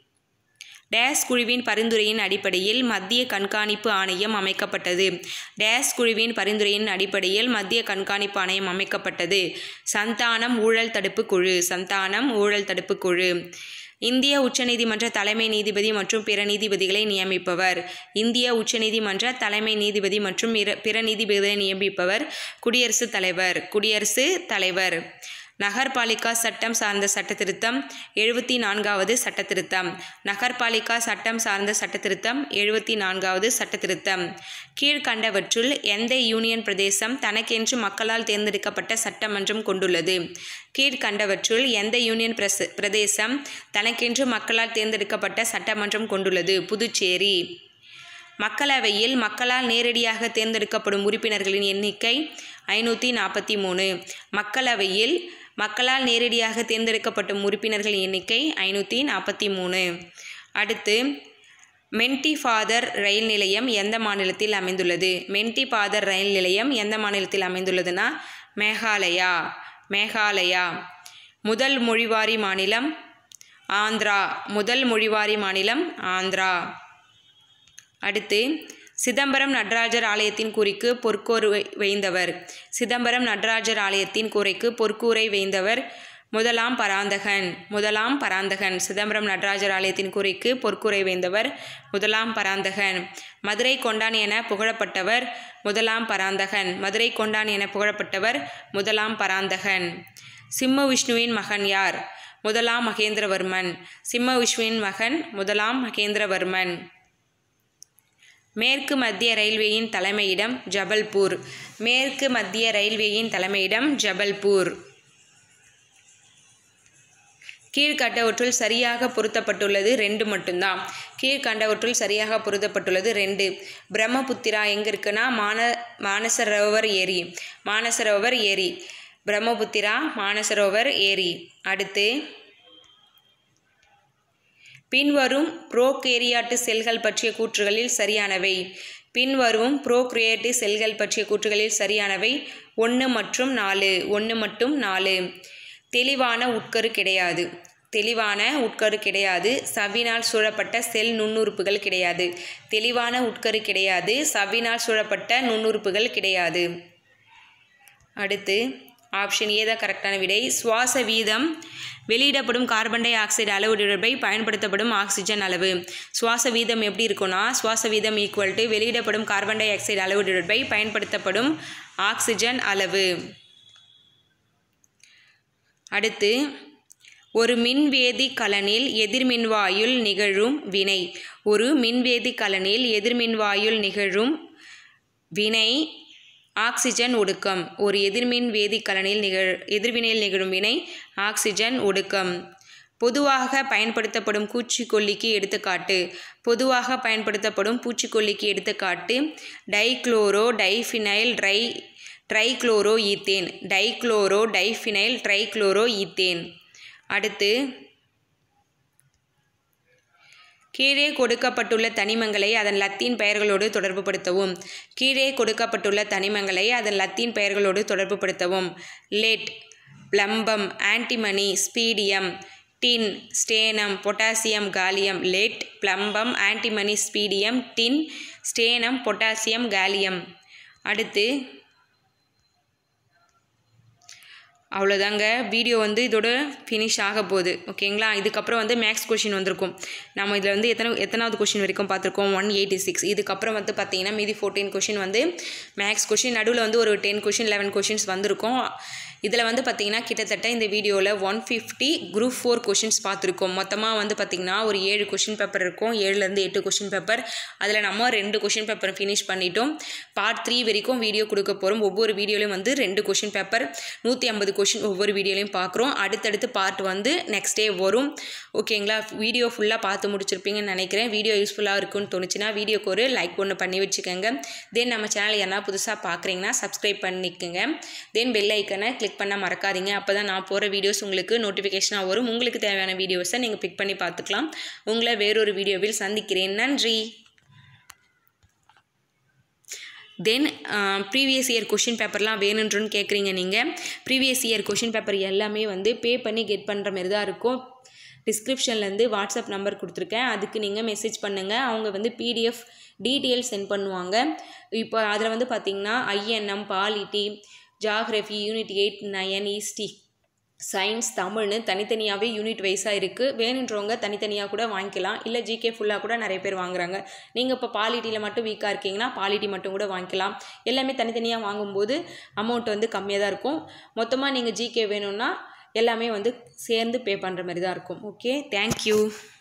டேஸ் குழுவின் பரிந்துரையின் அடிப்படையில் மத்திய கண்காணிப்பு ஆணையம் அமைக்கப்பட்டது டேஸ் குழுவின் பரிந்துரையின் அடிப்படையில் மத்திய கண்காணிப்பு ஆணையம் அமைக்கப்பட்டது சந்தானம் ஊழல் தடுப்பு குழு சந்தானம் ஊழல் தடுப்பு குழு இந்திய உச்சநீதிமன்ற தலைமை நீதிபதி மற்றும் பிற நீதிபதிகளை நியமிப்பவர் இந்திய உச்சநீதிமன்ற தலைமை நீதிபதி மற்றும் இர- பிற நீதிபதிகளை நியமிப்பவர் குடியரசுத் தலைவர் குடியரசுத் தலைவர் நகர்பாலிகா சட்டம் சார்ந்த சட்டத்திருத்தம் எழுபத்தி நான்காவது சட்டத்திருத்தம் நகர்பாலிகா சட்டம் சார்ந்த சட்டத்திருத்தம் எழுபத்தி நான்காவது சட்டத்திருத்தம் கீழ்கண்டவற்றுள் எந்த யூனியன் பிரதேசம் தனக்கென்று மக்களால் தேர்ந்தெடுக்கப்பட்ட சட்டமன்றம் கொண்டுள்ளது கீழ்கண்டவற்றுள் எந்த யூனியன் பிரச பிரதேசம் தனக்கென்று மக்களால் தேர்ந்தெடுக்கப்பட்ட சட்டமன்றம் கொண்டுள்ளது புதுச்சேரி மக்களவையில் மக்களால் நேரடியாக தேர்ந்தெடுக்கப்படும் உறுப்பினர்களின் எண்ணிக்கை ஐநூற்றி நாற்பத்தி மூணு மக்களவையில் மக்களால் நேரடியாக தேர்ந்தெடுக்கப்படும் உறுப்பினர்களின் எண்ணிக்கை ஐநூற்றி நாற்பத்தி மூணு அடுத்து மென்டி ஃபாதர் ரயில் நிலையம் எந்த மாநிலத்தில் அமைந்துள்ளது மென்டி ஃபாதர் ரயில் நிலையம் எந்த மாநிலத்தில் அமைந்துள்ளதுன்னா மேகாலயா மேகாலயா முதல் மொழிவாரி மாநிலம் ஆந்திரா முதல் மொழிவாரி மாநிலம் ஆந்திரா அடுத்து சிதம்பரம் நடராஜர் ஆலயத்தின் கூரைக்கு பொற்கோர் வை- வேய்ந்தவர் சிதம்பரம் நடராஜர் ஆலயத்தின் கூரைக்கு பொற்கூரை வேய்ந்தவர் முதலாம் பராந்தகன் முதலாம் பராந்தகன் சிதம்பரம் நடராஜர் ஆலயத்தின் கூரைக்கு பொற்கூரை வேய்ந்தவர் முதலாம் பராந்தகன் மதுரை கொண்டான் என புகழப்பட்டவர் முதலாம் பராந்தகன் மதுரை கொண்டான் என புகழப்பட்டவர் முதலாம் பராந்தகன் சிம்ம விஷ்ணுவின் மகன் யார் முதலாம் மகேந்திரவர்மன் சிம்ம விஷ்ணுவின் மகன் முதலாம் மகேந்திரவர்மன் மேற்கு மத்திய ரயில்வேயின் தலைமையிடம் ஜபல்பூர் மேற்கு மத்திய ரயில்வேயின் தலைமையிடம் ஜபல்பூர் கீழ்கண்டவற்றுள் சரியாக பொருத்தப்பட்டுள்ளது ரெண்டு மட்டும்தான் கீழ்கண்டவற்றுள் சரியாக பொருத்தப்பட்டுள்ளது ரெண்டு பிரம்மபுத்திரா எங்கே இருக்குன்னா மான மானசரோவர் ஏரி மானசரோவர் ஏரி பிரம்மபுத்திரா மானசரோவர் ஏரி அடுத்து பின்வரும் புரோகேரியாட்டு செல்கள் பற்றிய கூற்றுகளில் சரியானவை பின்வரும் புரோக்ரியேட்டு செல்கள் பற்றிய கூற்றுகளில் சரியானவை ஒன்று மற்றும் நாலு ஒன்று மட்டும் நாலு தெளிவான உட்கரு கிடையாது தெளிவான உட்கரு கிடையாது சவ்வினால் சூழப்பட்ட செல் நுண்ணுறுப்புகள் கிடையாது தெளிவான உட்கரு கிடையாது சவ்வினால் சூழப்பட்ட நுண்ணுறுப்புகள் கிடையாது அடுத்து ஆப்ஷன் ஏ தான் கரெக்டான விடை சுவாச வீதம் வெளியிடப்படும் கார்பன் டை ஆக்சைடு அளவு divided by பயன்படுத்தப்படும் ஆக்சிஜன் அளவு சுவாச வீதம் எப்படி இருக்கும்னா சுவாச வீதம் ஈக்குவல் டு வெளியிடப்படும் கார்பன் டை ஆக்சைடு அளவு divided by பயன்படுத்தப்படும் ஆக்சிஜன் அளவு அடுத்து ஒரு மின்வேதி கலனில் எதிர்மின்வாயுள் நிகழும் வினை ஒரு மின்வேதி கலனில் எதிர்மின்வாயுள் நிகழும் வினை ஆக்சிஜன் ஒடுக்கம் ஒரு எதிர்மின் வேதி கலனில் நிகழ் எதிர்வினையில் நிகழும் வினை ஆக்சிஜன் ஒடுக்கம் பொதுவாக பயன்படுத்தப்படும் பூச்சிக்கொல்லிக்கு எடுத்துக்காட்டு பொதுவாக பயன்படுத்தப்படும் பூச்சிக்கொல்லிக்கு எடுத்துக்காட்டு dichloro diphenyl tri trichloro ethane dichloro diphenyl trichloro ethane அடுத்து கீழே கொடுக்கப்பட்டுள்ள தனிமங்களை அதன் லத்தீன் பெயர்களோடு தொடர்புபடுத்தவும் கீழே கொடுக்கப்பட்டுள்ள தனிமங்களை அதன் லத்தீன் பெயர்களோடு தொடர்புபடுத்தவும் lead plumbum antimony stibium tin stannum potassium kalium lead plumbum antimony stibium tin stannum potassium kalium அடுத்து அவ்வளோதாங்க வீடியோ வந்து இதோட ஃபினிஷ் ஆக போகுது ஓகேங்களா இதுக்கப்புறம் வந்து மேக்ஸ் கொஷின் வந்திருக்கும் நம்ம இதில் வந்து எத்தனை எத்தனாவது கொஷின் வரைக்கும் பார்த்துருக்கோம் ஒன் எயிட்டி சிக்ஸ் இதுக்கப்புறம் வந்து பார்த்தீங்கன்னா மீதி ஃபோர்டீன் கொஷின் வந்து மேக்ஸ் கொஷின் நடுவில் வந்து ஒரு டென் கொஷின் லெவன் கொஷின்ஸ் வந்திருக்கும் இதில் வந்து பார்த்திங்கன்னா கிட்டத்தட்ட இந்த வீடியோவில் one fifty group four questions பார்த்துருக்கோம் மொத்தமாக வந்து பார்த்திங்கன்னா ஒரு ஏழு கொஷின் பேப்பர் இருக்கும் ஏழுலேருந்து எட்டு கொஷின் பேப்பர் அதில் நம்ம ரெண்டு கொஷின் பேப்பர் ஃபினிஷ் பண்ணிட்டோம் பார்ட் த்ரீ வரைக்கும் வீடியோ கொடுக்க போகிறோம் ஒவ்வொரு வீடியோலையும் வந்து ரெண்டு கொஷின் பேப்பர் நூற்றி ஐம்பது கொஷின் ஒவ்வொரு வீடியோலையும் பார்க்குறோம் அடுத்தடுத்து பார்ட் வந்து நெக்ஸ்ட் டே வரும் ஓகேங்களா வீடியோ ஃபுல்லாக பார்த்து முடிச்சிருப்பீங்கன்னு நினைக்கிறேன் வீடியோ யூஸ்ஃபுல்லாக இருக்குன்னு தோணுச்சுன்னா வீடியோக்கு ஒரு லைக் ஒன்று பண்ணி வச்சுக்கோங்க தென் நம்ம சேனல் யாரா புதுசாக பார்க்குறீங்கன்னா சப்ஸ்கிரைப் பண்ணிக்கோங்க தென் பெல் ஐக்கனை கிளிக் பண்ண மறக்காதீங்க அப்போ தான் நான் போகிற வீடியோஸ் உங்களுக்கு நோட்டிஃபிகேஷனாக வரும் உங்களுக்கு தேவையான வீடியோஸை நீங்கள் பிக் பண்ணி பார்த்துக்கலாம் உங்களை வேறொரு வீடியோவில் சந்திக்கிறேன் நன்றி தென் ப்ரீவியஸ் இயர் கொஷின் பேப்பர்லாம் வேணுன்றன்னு கேட்குறீங்க நீங்கள் ப்ரீவியஸ் இயர் கொஷின் பேப்பர் எல்லாமே வந்து பே பண்ணி கெட் பண்ணுற மாதிரி தான் இருக்கும் டிஸ்கிரிப்ஷன்லேருந்து வாட்ஸ்அப் நம்பர் கொடுத்துருக்கேன் அதுக்கு நீங்கள் மெசேஜ் பண்ணுங்கள் அவங்க வந்து பிடிஎஃப் டீட்டெயில் சென்ட் பண்ணுவாங்க இப்போ அதில் வந்து பார்த்திங்கன்னா INM polity geography unit eight nine ஈஸ்டி சயின்ஸ் தமிழ்னு தனித்தனியாகவே யூனிட் வைஸாக இருக்குது வேணுன்றவங்க தனித்தனியாக கூட வாங்கிக்கலாம் இல்லை ஜிகே ஃபுல்லாக கூட நிறைய பேர் வாங்குறாங்க நீங்கள் இப்போ பாலிட்டியில் மட்டும் வீக்காக இருக்கீங்கன்னா பாலிட்டி மட்டும் கூட வாங்கிக்கலாம் எல்லாமே தனித்தனியாக வாங்கும்போது அமௌண்ட் வந்து கம்மியாக தான் இருக்கும் மொத்தமாக நீங்கள் ஜிகே வேணும்னா எல்லாமே வந்து சேர்ந்து பே பண்ணுற மாதிரி தான் இருக்கும் ஓகே தேங்க்யூ